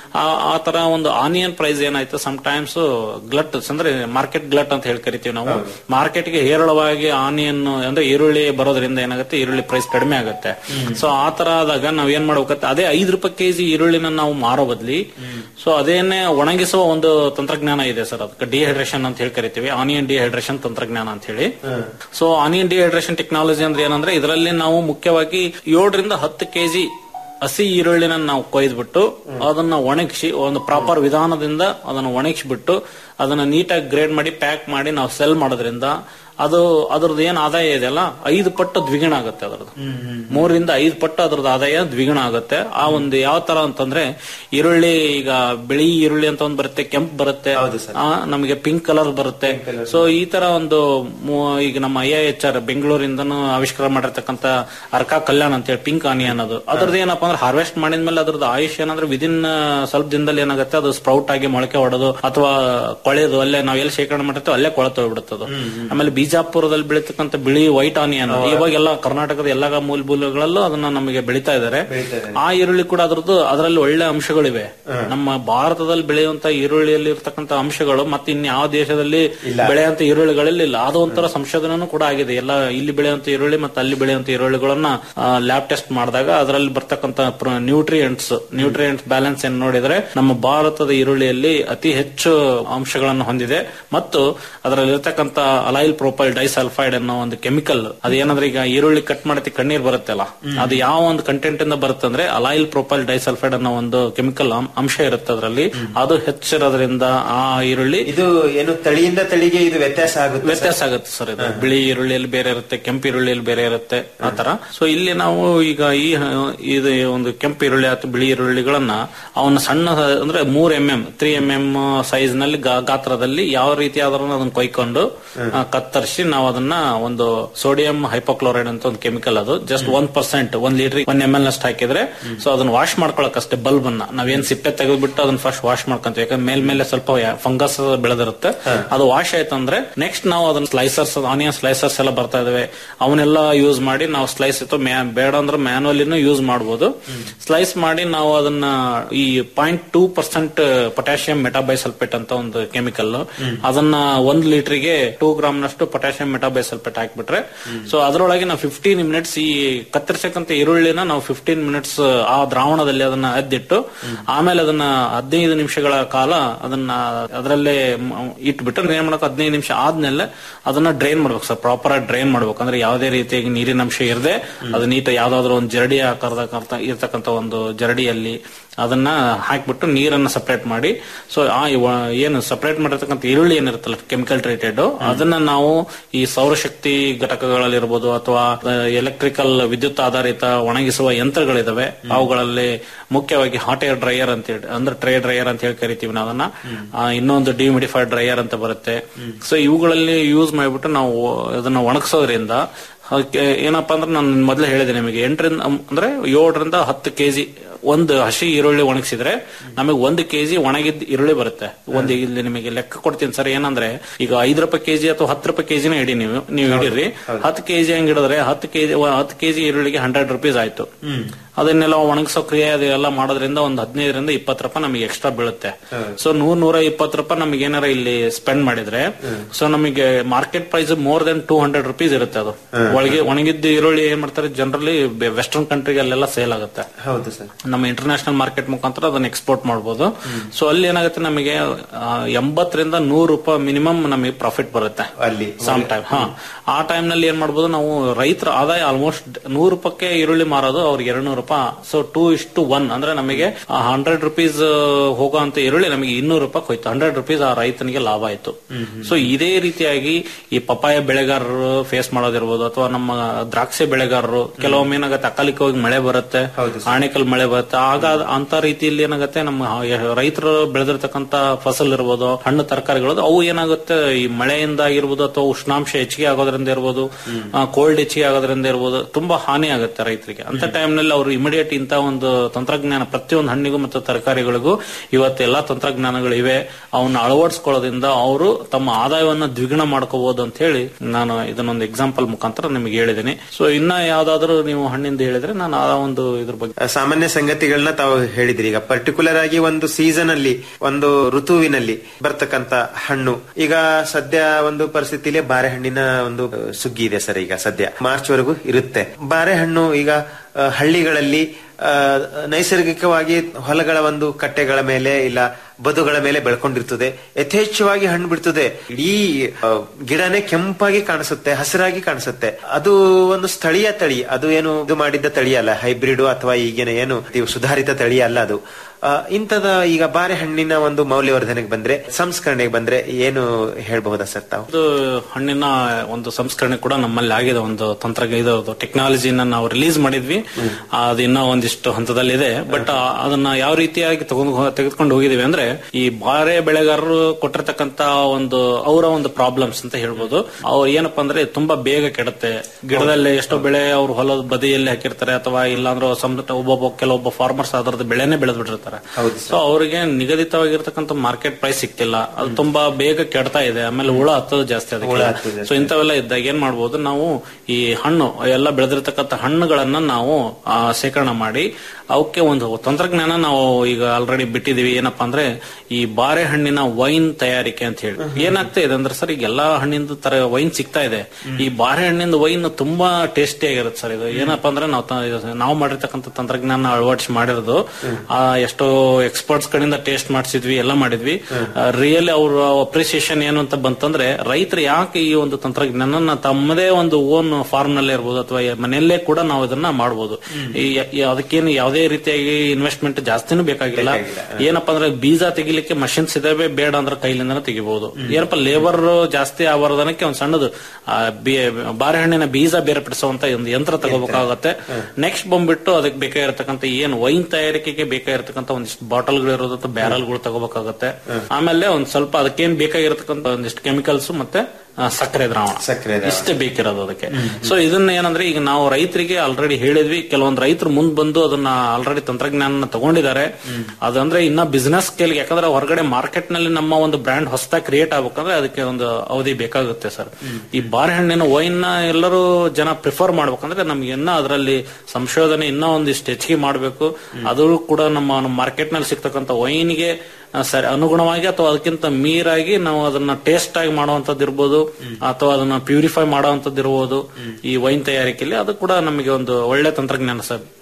ಆ ತರ ಒಂದು ಆನಿಯನ್ ಪ್ರೈಸ್ ಏನಾಯ್ತು ಸಮ್ ಟೈಮ್ಸ್ ಗ್ಲಟ್ ಅಂದ್ರೆ ಮಾರ್ಕೆಟ್ ಗ್ಲಟ್ ಅಂತ ಹೇಳಿ ಕರಿತೀವಿ ನಾವು ಮಾರ್ಕೆಟ್ಗೆ ಹೇರಳವಾಗಿ ಆನಿಯನ್ ಅಂದ್ರೆ ಈರುಳ್ಳಿ ಬರೋದ್ರಿಂದ ಏನಾಗುತ್ತೆ ಈರುಳ್ಳಿ ಪ್ರೈಸ್ ಕಡಿಮೆ ಆಗುತ್ತೆ ಸೊ ಆ ತರ ಆದಾಗ ನಾವ್ ಏನ್ ಮಾಡ್ಬೇಕತ್ತೆ ಅದೇ ಐದು ರೂಪಾಯಿ ಕೆಜಿ ಈರುಳ್ಳಿನ ನಾವು ಮಾರೋ ಬದ್ಲಿ ಸೊ ಅದೇನೆ ಒಣಗಿಸುವ ಒಂದು ತಂತ್ರಜ್ಞಾನ ಇದೆ ಸರ್ ಅದಕ್ಕೆ ಡಿಹೈಡ್ರೇಷನ್ ಅಂತ ಹೇಳಿ ಕರಿತೀವಿ ಆನಿಯನ್ ಡಿಹೈಡ್ರೇಷನ್ ತಂತ್ರಜ್ಞಾನ ಅಂತ ಹೇಳಿ ಸೊ ಆನಿಯನ್ ಡಿಹೈಡ್ರೇಷನ್ ಟೆಕ್ನಾಲಜಿ ಅಂದ್ರೆ ಏನಂದ್ರೆ ಇದರಲ್ಲಿ ನಾವು ಮುಖ್ಯವಾಗಿ ಏಳರಿಂದ ಹತ್ತು ಕೆಜಿ ಹಸಿ ಈರುಳ್ಳಿನ ನಾವು ಕೊಯ್ದ್ಬಿಟ್ಟು ಅದನ್ನ ಒಣಗಿಸಿ ಒಂದು ಪ್ರಾಪರ್ ವಿಧಾನದಿಂದ ಅದನ್ನ ಒಣಗಿಸ್ಬಿಟ್ಟು ಅದನ್ನ ನೀಟಾಗಿ ಗ್ರೇಡ್ ಮಾಡಿ ಪ್ಯಾಕ್ ಮಾಡಿ ನಾವು ಸೆಲ್ ಮಾಡೋದ್ರಿಂದ ಅದು ಅದ್ರದ್ದು ಏನ್ ಆದಾಯ ಇದೆಯಲ್ಲ ಐದು ಪಟ್ಟು ದ್ವಿಗುಣ ಆಗುತ್ತೆ ಅದರದ್ದು ಮೂರರಿಂದ ಐದು ಪಟ್ಟು ಅದ್ರದ್ದು ಆದಾಯ ದ್ವಿಗುಣ ಆಗುತ್ತೆ ಆ ಒಂದು ಯಾವ ತರ ಅಂತಂದ್ರೆ ಈರುಳ್ಳಿ ಈಗ ಬಿಳಿ ಈರುಳ್ಳಿ ಅಂತ ಒಂದು ಬರುತ್ತೆ ಕೆಂಪು ಬರುತ್ತೆ ಆ, ನಮಗೆ ಪಿಂಕ್ ಕಲರ್ ಬರುತ್ತೆ ಸೊ ಈ ತರ ಒಂದು ಮೂ- ಈಗ ನಮ್ಮ ಐ ಎಚ್ ಆರ್ ಬೆಂಗಳೂರಿಂದನೂ ಆವಿಷ್ಕಾರ ಮಾಡಿರ್ತಕ್ಕಂತ ಅರ್ಕಾ ಕಲ್ಯಾಣ ಅಂತ ಹೇಳಿ ಪಿಂಕ್ ಆನಿಯನ್ ಅದು ಅದ್ರದ್ದು ಏನಪ್ಪಾ ಅಂದ್ರೆ ಹಾರ್ವೆಸ್ಟ್ ಮಾಡಿದ್ಮೇಲೆ ಅದ್ರದ್ದು ಆಯುಷ್ ಏನಂದ್ರೆ ವಿದಿನ್ ಸ್ವಲ್ಪ ದಿನದಲ್ಲಿ ಏನಾಗುತ್ತೆ ಅದು ಸ್ಪ್ರೌಟ್ ಆಗಿ ಮೊಳಕೆ ಹೊಡೋದು ಅಥವಾ ಕೊಳೆದು ಅಲ್ಲೇ ನಾವ್ ಎಲ್ಲಿ ಶೇಖರಣೆ ಮಾಡಿರ್ತೀವಿ ಅಲ್ಲೇ ಕೊಳತು ಹೋಗ್ಬಿಡುತ್ತದು ಆಮೇಲೆ ಬಿಜಾಪುರದಲ್ಲಿ ಬೆಳೀತಕ್ಕಂಥ ಬಿಳಿ ವೈಟ್ ಆನಿಯನ್ ಇವಾಗೆಲ್ಲ ಕರ್ನಾಟಕದ ಎಲ್ಲಾ ಮೂಲಗಳಲ್ಲೂ ಅದನ್ನ ನಮಗೆ ಬೆಳೀತಾ ಇದ್ದಾರೆ ಆ ಈರುಳ್ಳಿ ಕೂಡ ಅದ್ರದ್ದು ಅದರಲ್ಲಿ ಒಳ್ಳೆ ಅಂಶಗಳಿವೆ ನಮ್ಮ ಭಾರತದಲ್ಲಿ ಬೆಳೆಯುವಂತ ಈರುಳ್ಳಿಯಲ್ಲಿ ಇರ್ತಕ್ಕಂಥ ಅಂಶಗಳು ಮತ್ತೆ ಇನ್ಯಾವ ದೇಶದಲ್ಲಿ ಬೆಳೆಯುವಂತ ಈರುಳ್ಳಿಗಳಲ್ಲಿ ಇಲ್ಲ ಅದು ಒಂಥರ ಸಂಶೋಧನೆನೂ ಕೂಡ ಆಗಿದೆ ಎಲ್ಲ ಇಲ್ಲಿ ಬೆಳೆಯುವಂತ ಈರುಳ್ಳಿ ಮತ್ತೆ ಅಲ್ಲಿ ಬೆಳೆಯುವಂತ ಈರುಳ್ಳಿಗಳನ್ನ ಲ್ಯಾಬ್ ಟೆಸ್ಟ್ ಮಾಡಿದಾಗ ಅದರಲ್ಲಿ ಬರ್ತಕ್ಕಂಥ ನ್ಯೂಟ್ರಿಯೆಂಟ್ಸ್ ನ್ಯೂಟ್ರಿಯೆಂಟ್ಸ್ ಬ್ಯಾಲೆನ್ಸ್ ಏನ್ ನೋಡಿದ್ರೆ ನಮ್ಮ ಭಾರತದ ಈರುಳ್ಳಿಯಲ್ಲಿ ಅತಿ ಹೆಚ್ಚು ಅಂಶಗಳನ್ನು ಹೊಂದಿದೆ ಮತ್ತು ಅದರಲ್ಲಿ ಇರ್ತಕ್ಕಂಥ ಅಲೈಲ್ ಪ್ರೊಪೈಲ್ ಡೈಸಲ್ಫೈಡ್ ಅನ್ನೋ ಒಂದು ಕೆಮಿಕಲ್ ಅದೇನಂದ್ರೆ ಈಗ ಈರುಳ್ಳಿ ಕಟ್ ಮಾಡತಿ ಕಣ್ಣೀರ್ ಬರುತ್ತಲ್ಲ ಅದು ಯಾವ ಒಂದು ಕಂಟೆಂಟ್ ಇಂದ ಬರುತ್ತೆ ಅಂದ್ರೆ ಅಲೈಲ್ ಪ್ರೊಪೈಲ್ ಡೈಸಲ್ಫೈಡ್ ಅನ್ನೋ ಒಂದು ಕೆಮಿಕಲ್ ಅಂಶ ಇರುತ್ತೆ ಅದರಲ್ಲಿ ಅದು ಹೆಚ್ಚಿರೋದ್ರಿಂದ ಆ ಈರುಳ್ಳಿ ಇದು ಏನು ತಳಿಯಿಂದ ತಳಿಗೆ ಇದು ವ್ಯತ್ಯಾಸ ಆಗುತ್ತೆ ವ್ಯತ್ಯಾಸ ಆಗುತ್ತೆ ಸರ್ ಇದು ಬಿಳಿ ಈರುಳ್ಳಿಯಲ್ಲಿ ಬೇರೆ ಇರುತ್ತೆ ಕೆಂಪು ಈರುಳ್ಳಿಯಲ್ಲಿ ಬೇರೆ ಇರುತ್ತೆ ಆ ತರ ಸೊ ಇಲ್ಲಿ ನಾವು ಈಗ ಈ ಹ- ಇದು ಒಂದು ಕೆಂಪು ಈರುಳ್ಳಿ ಅಥವಾ ಬಿಳಿ ಈರುಳ್ಳಿಗಳನ್ನ ಅವನ್ನ ಸಣ್ಣ ಅಂದ್ರೆ ಮೂರ್ M M three M M size ನಲ್ಲಿ ಗಾ- ಗಾತ್ರದಲ್ಲಿ ಯಾವ ರೀತಿ ಆದ್ರೂ ಅದನ್ನ ಕೊಯ್ಕೊಂಡು ಆ, ಕತ್ತರಿಸಿ ನಾವು ಅದನ್ನ ಒಂದು ಸೋಡಿಯಂ ಹೈಪೋಕ್ಲೋರೈಡ್ ಅಂತ ಒಂದು ಕೆಮಿಕಲ್ ಅದು ಜಸ್ಟ್ ಒನ್ ಪರ್ಸೆಂಟ್ ಒಂದ್ ಲೀಟರ್ ಒನ್ ಎಂ ಎಲ್ ಅಷ್ಟು ಹಾಕಿದ್ರೆ ಸೊ ಅದನ್ನ ವಾಶ್ ಮಾಡ್ಕೊಳಕ್ ಅಷ್ಟೇ ಬಲ್ಬ್ ಅನ್ನ ನಾವೇನ್ ಸಿಪ್ಪೆ ತೆಗೆದ್ಬಿಟ್ಟು ಅದನ್ನ ಫಸ್ಟ್ ವಾಶ್ ಮಾಡ್ಕೊಂತೀವಿ ಯಾಕಂದ್ರೆ ಮೇಲ್ಮೇಲೆ ಸ್ವಲ್ಪ ಫಂಗಸ್ ಬೆಳೆದಿರುತ್ತೆ ಅದು ವಾಶ್ ಆಯ್ತಂದ್ರೆ ನೆಕ್ಸ್ಟ್ ನಾವು ಅದನ್ನ ಸ್ಲೈಸರ್ಸ್ ಆನಿಯನ್ ಸ್ಲೈಸರ್ಸ್ ಎಲ್ಲ ಬರ್ತಾ ಇದಾವೆ ಅವನ್ನೆಲ್ಲ ಯೂಸ್ ಮಾಡಿ ನಾವು ಸ್ಲೈಸ್ ಇತ್ತು ಮ್ಯಾ- ಬೇಡ ಅಂದ್ರೆ ಮ್ಯಾನುವಲಿನೂ ಯೂಸ್ ಮಾಡಬಹುದು ಸ್ಲೈಸ್ ಮಾಡಿ ನಾವು ಅದನ್ನ ಈ point two percent potassium metabisulphite ಅಂತ ಒಂದು ಕೆಮಿಕಲ್ ಅದನ್ನ ಒಂದ್ ಲೀಟರ್ಗೆ ಟೂ ಗ್ರಾಮ್ ನಷ್ಟು ಪೊಟ್ಯಾಷಿಯಂ ಮೆಟಾಬೈಸಲ್ಪೇಟ್ ಹಾಕ್ಬಿಟ್ರೆ ಸೊ ಅದರೊಳಗೆ ನಾವು ಫಿಫ್ಟೀನ್ ಮಿನಿಟ್ಸ್ ಈ ಕತ್ತರಿಸಕ್ಕಂತ ಈರುಳ್ಳಿನ ನಾವು ಫಿಫ್ಟೀನ್ ಮಿನಿಟ್ಸ್ ಆ ದ್ರಾವಣದಲ್ಲಿ ಅದನ್ನ ಅದ್ದಿಟ್ಟು ಆಮೇಲೆ ಅದನ್ನ ಹದಿನೈದು ನಿಮಿಷಗಳ ಕಾಲ ಅದನ್ನ ಅದರಲ್ಲೇ ಮ- ಇಟ್ಬಿಟ್ಟು ಏನ್ ಮಾಡಬೇಕು ಹದಿನೈದು ನಿಮಿಷ ಆದ್ಮೇಲೆ ಅದನ್ನ ಡ್ರೈನ್ ಮಾಡ್ಬೇಕು ಸರ್ ಪ್ರಾಪರ್ ಆಗಿ ಡ್ರೈನ್ ಮಾಡ್ಬೇಕು ಅಂದ್ರೆ ಯಾವುದೇ ರೀತಿಯಾಗಿ ನೀರಿನ ಅಂಶ ಇರದೆ ಅದು ನೀಟ್ ಯಾವ್ದಾದ್ರು ಒಂದು ಜರಡಿ ಆಕಾರದ ಇರ್ತಕ್ಕಂಥ ಒಂದು ಜರಡಿಯಲ್ಲಿ ಅದನ್ನ ಹಾಕ್ಬಿಟ್ಟು ನೀರನ್ನ ಸಪರೇಟ್ ಮಾಡಿ ಸೊ ಆ ಇವ- ಏನು ಸಪರೇಟ್ ಮಾಡಿರ್ತಕ್ಕಂಥ ಈರುಳ್ಳಿ ಏನಿರುತ್ತಲ್ಲ ಕೆಮಿಕಲ್ ಟ್ರೀಟೆಡ್ ಅದನ್ನ ನಾವು ಈ ಸೌರಶಕ್ತಿ ಘಟಕಗಳಲ್ಲಿರ್ಬೋದು ಅಥವಾ ಎಲೆಕ್ಟ್ರಿಕಲ್ ವಿದ್ಯುತ್ ಆಧಾರಿತ ಒಣಗಿಸುವ ಯಂತ್ರಗಳಿದಾವೆ ಅವುಗಳಲ್ಲಿ ಮುಖ್ಯವಾಗಿ ಹಾಟ್ ಏರ್ ಡ್ರೈಯರ್ ಅಂತ ಹೇಳಿ ಅಂದ್ರೆ ಟ್ರೇ ಡ್ರೈಯರ್ ಅಂತ ಹೇಳಿ ಕರಿತೀವಿ ನಾವು ಅದನ್ನ ಆ, ಇನ್ನೊಂದು ಡಿಮಿಡಿಫೈಡ್ ಡ್ರೈಯರ್ ಅಂತ ಬರುತ್ತೆ ಸೊ ಇವುಗಳಲ್ಲಿ ಯೂಸ್ ಮಾಡಿಬಿಟ್ಟು ನಾವು ಅದನ್ನ ಒಣಗಿಸೋದ್ರಿಂದ ಅದಕ್ಕೆ ಏನಪ್ಪಾ ಅಂದ್ರೆ ನಾನು ಮೊದಲೇ ಹೇಳಿದೆ ನಿಮಗೆ ಎಂಟರಿಂದ ಅಂದ್ರೆ ಏಳರಿಂದ ಹತ್ತು ಕೆಜಿ ಒಂದು ಹಸಿ ಈರುಳ್ಳಿ ಒಣಗಿಸಿದ್ರೆ ನಮಗೆ ಒಂದು ಕೆಜಿ ಒಣಗಿದ ಈರುಳ್ಳಿ ಬರುತ್ತೆ ಒಂದು ಇಲ್ಲಿ ನಿಮಗೆ ಲೆಕ್ಕ ಕೊಡ್ತೀನಿ ಸರ್ ಏನಂದ್ರೆ ಈಗ ಐದು ರೂಪಾಯಿ ಕೆಜಿ ಅಥವಾ ಹತ್ತು ರೂಪಾಯಿ ಕೆಜಿನ ಇಡಿ ನೀವು ನೀವು ಹಿಡೀರಿ ಹತ್ತು ಕೆಜಿ ಹಂಗ್ ಹಿಡಿದ್ರೆ ಹತ್ತು ಕೆಜಿ ಹತ್ತು ಕೆಜಿ ಈರುಳ್ಳಿಗೆ ಹಂಡ್ರೆಡ್ ರುಪೀಸ್ ಆಯ್ತು ಅದನ್ನೆಲ್ಲ ಒಣಗಿಸೋ ಕ್ರಿಯೆ ಅದೆಲ್ಲ ಮಾಡೋದ್ರಿಂದ ಒಂದು ಹದಿನೈದರಿಂದ ಇಪ್ಪತ್ತು ರೂಪಾಯಿ ನಮಗೆ ಎಕ್ಸ್ಟ್ರಾ ಬೀಳುತ್ತೆ ಸೊ ನೂರ್ ನೂರ ಇಪ್ಪತ್ತು ರೂಪಾಯಿ ನಮಗೆ ಏನಾರ ಇಲ್ಲಿ ಸ್ಪೆಂಡ್ ಮಾಡಿದ್ರೆ ಸೊ ನಮಗೆ market price more than two hundred rupees ಇರುತ್ತೆ ಅದು ಒಳಗೆ ಒಣಗಿದ್ದ ಈರುಳ್ಳಿ ಏನ್ ಮಾಡ್ತಾರೆ ಜನರಲಿ ವೆಸ್ಟರ್ನ್ ಕಂಟ್ರಿಗಲ್ಲೆಲ್ಲ ಸೇಲ್ ಆಗುತ್ತೆ ಹೌದು ಸರ್ ನಮ್ಮ ಇಂಟರ್ನ್ಯಾಷನಲ್ ಮಾರ್ಕೆಟ್ ಮುಖಾಂತರ ಅದನ್ನ ಎಕ್ಸ್ಪೋರ್ಟ್ ಮಾಡಬಹುದು ಸೊ ಅಲ್ಲಿ ಏನಾಗುತ್ತೆ ನಮಗೆ ಆ, ಎಂಬತ್ತರಿಂದ ನೂರು ರೂಪಾಯಿ ಮಿನಿಮಮ್ ನಮಗೆ ಪ್ರಾಫಿಟ್ ಬರುತ್ತೆ ಅಲ್ಲಿ ಸಮ್ ಟೈಮ್ ಹಾ ಆ ಟೈಮ್ ನಲ್ಲಿ ಏನ್ ಮಾಡ್ಬೋದು ನಾವು ರೈತರ ಆದಾಯ ಆಲ್ಮೋಸ್ಟ್ ನೂರು ರೂಪಾಯಿಗೆ ಈರುಳ್ಳಿ ಮಾರೋದು ಅವ್ರಿಗೆ ಎರಡು ನೂರು ರೂಪಾಯಿ ಸೊ ಟೂ ಇಷ್ಟು ಒನ್ ಅಂದ್ರೆ ನಮಗೆ ಹಂಡ್ರೆಡ್ ರುಪೀಸ್ ಹೋಗೋ ಅಂತ ಈರುಳ್ಳಿ ನಮಗೆ ಇನ್ನೂರು ರೂಪಾಯಿ ಹೋಯ್ತು ಹಂಡ್ರೆಡ್ ರುಪೀಸ್ ಆ ರೈತನಿಗೆ ಲಾಭ ಆಯ್ತು ಸೊ ಇದೇ ರೀತಿಯಾಗಿ ಈ ಪಪಾಯ ಬೆಳೆಗಾರರು ಫೇಸ್ ಮಾಡೋದಿರ್ಬೋದು ಅಥವಾ ನಮ್ಮ ದ್ರಾಕ್ಷಿ ಬೆಳೆಗಾರರು ಕೆಲವೊಮ್ಮೆ ಏನಾಗುತ್ತೆ ಅಕಾಲಿಕವಾಗಿ ಮಳೆ ಬರುತ್ತೆ ಆಣೆಕಲ್ ಮಳೆ ಬರುತ್ತೆ ಆಗ ಅದ್- ಅಂತ ರೀತಿಯಲ್ಲಿ ಏನಾಗುತ್ತೆ ನಮ್ಮ ರೈತರು ಬೆಳೆದಿರ್ತಕ್ಕಂತ ಫಸಲ್ ಇರ್ಬೋದು ಹಣ್ಣು ತರಕಾರಿಗಳು ಅವು ಏನಾಗುತ್ತೆ ಈ ಮಳೆಯಿಂದ ಆಗಿರ್ಬೋದು ಅಥವಾ ಉಷ್ಣಾಂಶ ಹೆಚ್ಚಿಗೆ ಆಗೋದ್ರಿಂದ ಇರ್ಬೋದು ಕೋಲ್ಡ್ ಹೆಚ್ಚಿಗೆ ಆಗೋದ್ರಿಂದ ಇರ್ಬೋದು ತುಂಬಾ ಹಾನಿ ಆಗುತ್ತೆ ರೈತರಿಗೆ ಅಂತ ಟೈಮ್ ನಲ್ಲಿ ಅವರು ಇಮಿಡಿಯೇಟ್ ಇಂತ ಒಂದು ತಂತ್ರಜ್ಞಾನ ಪ್ರತಿಯೊಂದು ಹಣ್ಣಿಗೂ ಮತ್ತು ತರಕಾರಿಗಳಿಗೂ ಇವತ್ತು ಎಲ್ಲಾ ತಂತ್ರಜ್ಞಾನಗಳು ಇವೆ ಅವನ್ನ ಅಳವಡಿಸ್ಕೊಳ್ಳೋದ್ರಿಂದ ಅವರು ತಮ್ಮ ಆದಾಯವನ್ನು ದ್ವಿಗುಣ ಮಾಡ್ಕೋಬಹುದು ಅಂತ ಹೇಳಿ ನಾನು ಇದನ್ನೊಂದು ಎಕ್ಸಾಂಪಲ್ ಮುಖಾಂತರ ನಿಮಗೆ ಹೇಳಿದ್ದೀನಿ ಸೊ ಇನ್ನ ಯಾವ್ದಾದ್ರು ನೀವು ಹಣ್ಣಿಂದ ಹೇಳಿದ್ರೆ ನಾನು ಆ ಒಂದು ಇದ್ರ ಬಗ್ಗೆ ಆ, ಸಾಮಾನ್ಯ ಸಂಗತಿಗಳನ್ನ ತಾವು ಹೇಳಿದ್ರಿ ಈಗ ಪರ್ಟಿಕ್ಯುಲರ್ ಆಗಿ ಒಂದು ಸೀಸನ್ ಅಲ್ಲಿ ಒಂದು ಋತುವಿನಲ್ಲಿ ಬರ್ತಕ್ಕಂತ ಹಣ್ಣು ಈಗ ಸದ್ಯ ಒಂದು ಪರಿಸ್ಥಿತಿಲಿ ಬಾರೆಹಣ್ಣಿನ ಒಂದು ಆ, ಸುಗ್ಗಿ ಇದೆ ಸರ್ ಈಗ ಸದ್ಯ ಮಾರ್ಚ್ ವರೆಗೂ ಇರುತ್ತೆ ಬಾರೆಹಣ್ಣು ಈಗ ಆ, ಹಳ್ಳಿಗಳಲ್ಲಿ ಆ, ನೈಸರ್ಗಿಕವಾಗಿ ಹೊಲಗಳ ಒಂದು ಕಟ್ಟೆಗಳ ಮೇಲೆ ಇಲ್ಲ ಬದುಗಳ ಮೇಲೆ ಬೆಳ್ಕೊಂಡಿರ್ತದೆ ಯಥೇಚ್ಛವಾಗಿ ಹಣ್ಣು ಬಿಡ್ತದೆ ಇಡೀ ಆ, ಗಿಡನೇ ಕೆಂಪಾಗಿ ಕಾಣಿಸುತ್ತೆ ಹಸಿರಾಗಿ ಕಾಣಿಸುತ್ತೆ ಅದು ಒಂದು ಸ್ಥಳೀಯ ತಳಿ ಅದು ಏನು ಇದು ಮಾಡಿದ್ದ ತಳಿ ಅಲ್ಲ ಹೈಬ್ರಿಡ್ ಅಥವಾ ಈಗಿನ ಏನು ಇದು ಸುಧಾರಿತ ತಳಿ ಅಲ್ಲ ಅದು ಆ, ಇಂಥದ ಈಗ ಬಾರೆಹಣ್ಣಿನ ಒಂದು ಮೌಲ್ಯವರ್ಧನೆಗೆ ಬಂದ್ರೆ ಸಂಸ್ಕರಣೆಗೆ ಬಂದ್ರೆ ಏನು ಹೇಳ್ಬಹುದಾ ಸರ್ ತಾವು ಒಂದು ಹಣ್ಣಿನ ಒಂದು ಸಂಸ್ಕರಣೆ ಕೂಡ ನಮ್ಮಲ್ಲಿ ಆಗಿದೆ ಒಂದು ತಂತ್ರ ಇದು ಟೆಕ್ನಾಲಜಿನ ನಾವು ರಿಲೀಸ್ ಮಾಡಿದ್ವಿ ಅದು ಇನ್ನೂ ಒಂದಿಷ್ಟು ಹಂತದಲ್ಲಿದೆ ಬಟ್ ಅದನ್ನ ಯಾವ ರೀತಿಯಾಗಿ ತಗೊಂಡು ಹೋ- ತೆಗೆದುಕೊಂಡು ಹೋಗಿದೀವಿ ಅಂದ್ರೆ ಈ ಬಾರೆ ಬೆಳೆಗಾರರು ಕೊಟ್ಟಿರ್ತಕ್ಕಂತ ಒಂದು ಅವರ ಒಂದು ಪ್ರಾಬ್ಲಮ್ಸ್ ಅಂತ ಹೇಳ್ಬೋದು ಅವ್ರು ಏನಪ್ಪಾ ಅಂದ್ರೆ ತುಂಬಾ ಬೇಗ ಕೆಡುತ್ತೆ ಗಿಡದಲ್ಲಿ ಎಷ್ಟೋ ಬೆಳೆ ಅವ್ರು ಹೊಲದ ಬದಿಯಲ್ಲಿ ಹಾಕಿರ್ತಾರೆ ಅಥವಾ ಇಲ್ಲಾಂದ್ರೆ ಸಮ್- ಒಬ್ಬೊಬ್ಬ ಕೆಲವೊಬ್ಬ ಫಾರ್ಮರ್ಸ್ ಅದರದ್ದು ಬೆಳೆನೇ ಬೆಳೆದ್ ಬಿಟ್ಟಿರ್ತಾರೆ ಸೊ ಅವರಿಗೆ ನಿಗದಿತವಾಗಿರ್ತಕ್ಕಂಥ ಮಾರ್ಕೆಟ್ ಪ್ರೈಸ್ ಸಿಗ್ತಿಲ್ಲ ಅದು ತುಂಬಾ ಬೇಗ ಕೆಡ್ತಾ ಇದೆ ಆಮೇಲೆ ಹುಳ ಹತ್ತೋದು ಜಾಸ್ತಿ ಹುಳ ಅದಕ್ಕೆ ಹತ್ತೋದು ಜಾಸ್ತಿ. ಸೊ ಇಂಥವೆಲ್ಲ ಇದ್ದಾಗ ಏನ್ ಮಾಡ್ಬೋದು ನಾವು ಈ ಹಣ್ಣು ಎಲ್ಲ ಬೆಳೆದಿರ್ತಕ್ಕಂಥ ಹಣ್ಣುಗಳನ್ನ ನಾವು ಆ, ಶೇಖರಣೆ ಮಾಡಿ ಅವಕ್ಕೆ ಒಂದು ತಂತ್ರಜ್ಞಾನ ನಾವು ಈಗ ಆಲ್ರೆಡಿ ಬಿಟ್ಟಿದೀವಿ ಏನಪ್ಪಾ ಅಂದ್ರೆ ಈ ಬಾರೆ ಹಣ್ಣಿನ ವೈನ್ ತಯಾರಿಕೆ ಅಂತ ಹೇಳಿ ಏನಾಗ್ತಾ ಇದೆ ಅಂದ್ರೆ ಸರ್ ಈಗ ಎಲ್ಲಾ ಹಣ್ಣಿಂದ ತರ ವೈನ್ ಸಿಗ್ತಾ ಇದೆ ಈ ಬಾರೆ ಹಣ್ಣಿಂದ ವೈನ್ ತುಂಬಾ ಟೇಸ್ಟಿ ಆಗಿರುತ್ತೆ ಸರ್ ಇದು ಏನಪ್ಪಾ ಅಂದ್ರೆ ನಾವು ತ- ನಾವು ಮಾಡಿರ್ತಕ್ಕಂಥ ತಂತ್ರಜ್ಞಾನ ಅಳವಡಿಸಿ ಮಾಡಿರೋದು ಆ, ಎಷ್ಟೋ ಎಕ್ಸ್ಪರ್ಟ್ಸ್ ಕಡೆಯಿಂದ ಟೇಸ್ಟ್ ಮಾಡಿಸಿದ್ವಿ ಎಲ್ಲ ಮಾಡಿದ್ವಿ ರಿಯಲಿ ಅವ್ರ ಅಪ್ರಿಸಿಯೇಷನ್ ಏನು ಅಂತ ಬಂತಂದ್ರೆ ರೈತರು ಯಾಕೆ ಈ ಒಂದು ತಂತ್ರಜ್ಞಾನ ತಮ್ಮದೇ ಒಂದು ಓನ್ ಫಾರ್ಮ್ ನಲ್ಲೇ ಇರ್ಬೋದು ಅಥವಾ ಮನೆಯಲ್ಲೇ ಕೂಡ ನಾವು ಇದನ್ನ ಮಾಡಬಹುದು ಅದಕ್ಕೇನು ಯಾವುದೇ ರೀತಿಯಾಗಿ ಇನ್ವೆಸ್ಟ್ಮೆಂಟ್ ಜಾಸ್ತಿನೂ ಬೇಕಾಗಿಲ್ಲ ಏನಪ್ಪಾ ಅಂದ್ರೆ ಬೀಜ ತೆಗಿಲಿಕ್ಕೆ ಮಷಿನ್ಸ್ ಇದಾವೆ ಬೇಡ ಅಂದ್ರೆ ಕೈಲಿಂದನೇ ತೆಗಿಬಹುದು ಏನಪ್ಪ ಲೇಬರ್ ಜಾಸ್ತಿ ಆವರ್ಧನಕ್ಕೆ ಒಂದು ಸಣ್ಣದು ಆ, ಬಿ- ಬಾರೆಹಣ್ಣಿನ ಬೀಜ ಬೇರ್ಪಡಿಸುವಂತ ಒಂದು ಯಂತ್ರ ತಗೋಬೇಕಾಗತ್ತೆ ನೆಕ್ಸ್ಟ್ ಬಂದ್ಬಿಟ್ಟು ಅದಕ್ಕೆ ಬೇಕಾಗಿರ್ತಕ್ಕಂಥ ಏನು ವೈನ್ ತಯಾರಿಕೆಗೆ ಬೇಕಾಗಿರ್ತಕ್ಕಂಥ ಒಂದಿಷ್ಟು ಬಾಟಲ್ಗಳು ಇರೋದು ಅಥವಾ ಬ್ಯಾರಲ್ಗಳು ತಗೋಬೇಕಾಗತ್ತೆ ಆಮೇಲೆ ಒಂದ್ ಸ್ವಲ್ಪ ಅದಕ್ಕೇನ್ ಬೇಕಾಗಿರ್ತಕ್ಕಂಥ ಒಂದಿಷ್ಟು ಕೆಮಿಕಲ್ಸ್ ಮತ್ತೆ ಆ, ಸಕ್ಕರೆ ದ್ರಾವಣ ಸಕ್ಕರೆ ಇಷ್ಟೇ ಬೇಕಿರೋದು ಅದಕ್ಕೆ ಸೊ ಇದನ್ನ ಏನಂದ್ರೆ ಈಗ ನಾವು ರೈತರಿಗೆ ಆಲ್ರೆಡಿ ಹೇಳಿದ್ವಿ ಕೆಲವೊಂದು ರೈತರು ಮುಂದ್ ಬಂದು ಅದನ್ನ ಆಲ್ರೆಡಿ ತಂತ್ರಜ್ಞಾನ ತಗೊಂಡಿದ್ದಾರೆ ಅದಂದ್ರೆ ಇನ್ನ ಬಿಸಿನೆಸ್ ಸ್ಕೇಲ್ ಯಾಕಂದ್ರೆ ಹೊರಗಡೆ ಮಾರ್ಕೆಟ್ ನಲ್ಲಿ ನಮ್ಮ ಒಂದು ಬ್ರ್ಯಾಂಡ್ ಹೊಸದಾಗಿ ಕ್ರಿಯೇಟ್ ಆಗ್ಬೇಕಂದ್ರೆ ಅದಕ್ಕೆ ಒಂದು ಅವಧಿ ಬೇಕಾಗುತ್ತೆ ಸರ್ ಈ ಬಾರೆಹಣ್ಣಿನ ವೈನ್ ನ ಎಲ್ಲರೂ ಜನ ಪ್ರಿಫರ್ ಮಾಡ್ಬೇಕಂದ್ರೆ ನಮ್ಗೆ ಇನ್ನ ಅದರಲ್ಲಿ ಸಂಶೋಧನೆ ಇನ್ನೂ ಒಂದಿಷ್ಟು ಹೆಚ್ಚಿಗೆ ಮಾಡಬೇಕು ಅದು ಕೂಡ ನಮ್ಮ ಮಾರ್ಕೆಟ್ ನಲ್ಲಿ ಸಿಗ್ತಕ್ಕಂಥ ವೈನ್ಗೆ ಆ, ಸರಿ ಅನುಗುಣವಾಗಿ ಅಥವಾ ಅದಕ್ಕಿಂತ ಮೀರಾಗಿ ನಾವು ಅದನ್ನ ಟೇಸ್ಟ್ ಆಗಿ ಮಾಡುವಂತದ್ದು ಇರ್ಬೋದು ಅಥವಾ ಅದನ್ನ ಪ್ಯೂರಿಫೈ ಮಾಡುವಂತದ್ದು ಇರ್ಬೋದು ಈ ವೈನ್ ತಯಾರಿಕೆಯಲ್ಲಿ ಅದು ಕೂಡ ನಮಗೆ ಒಂದು ಒಳ್ಳೆ ತಂತ್ರಜ್ಞಾನ ಸರ್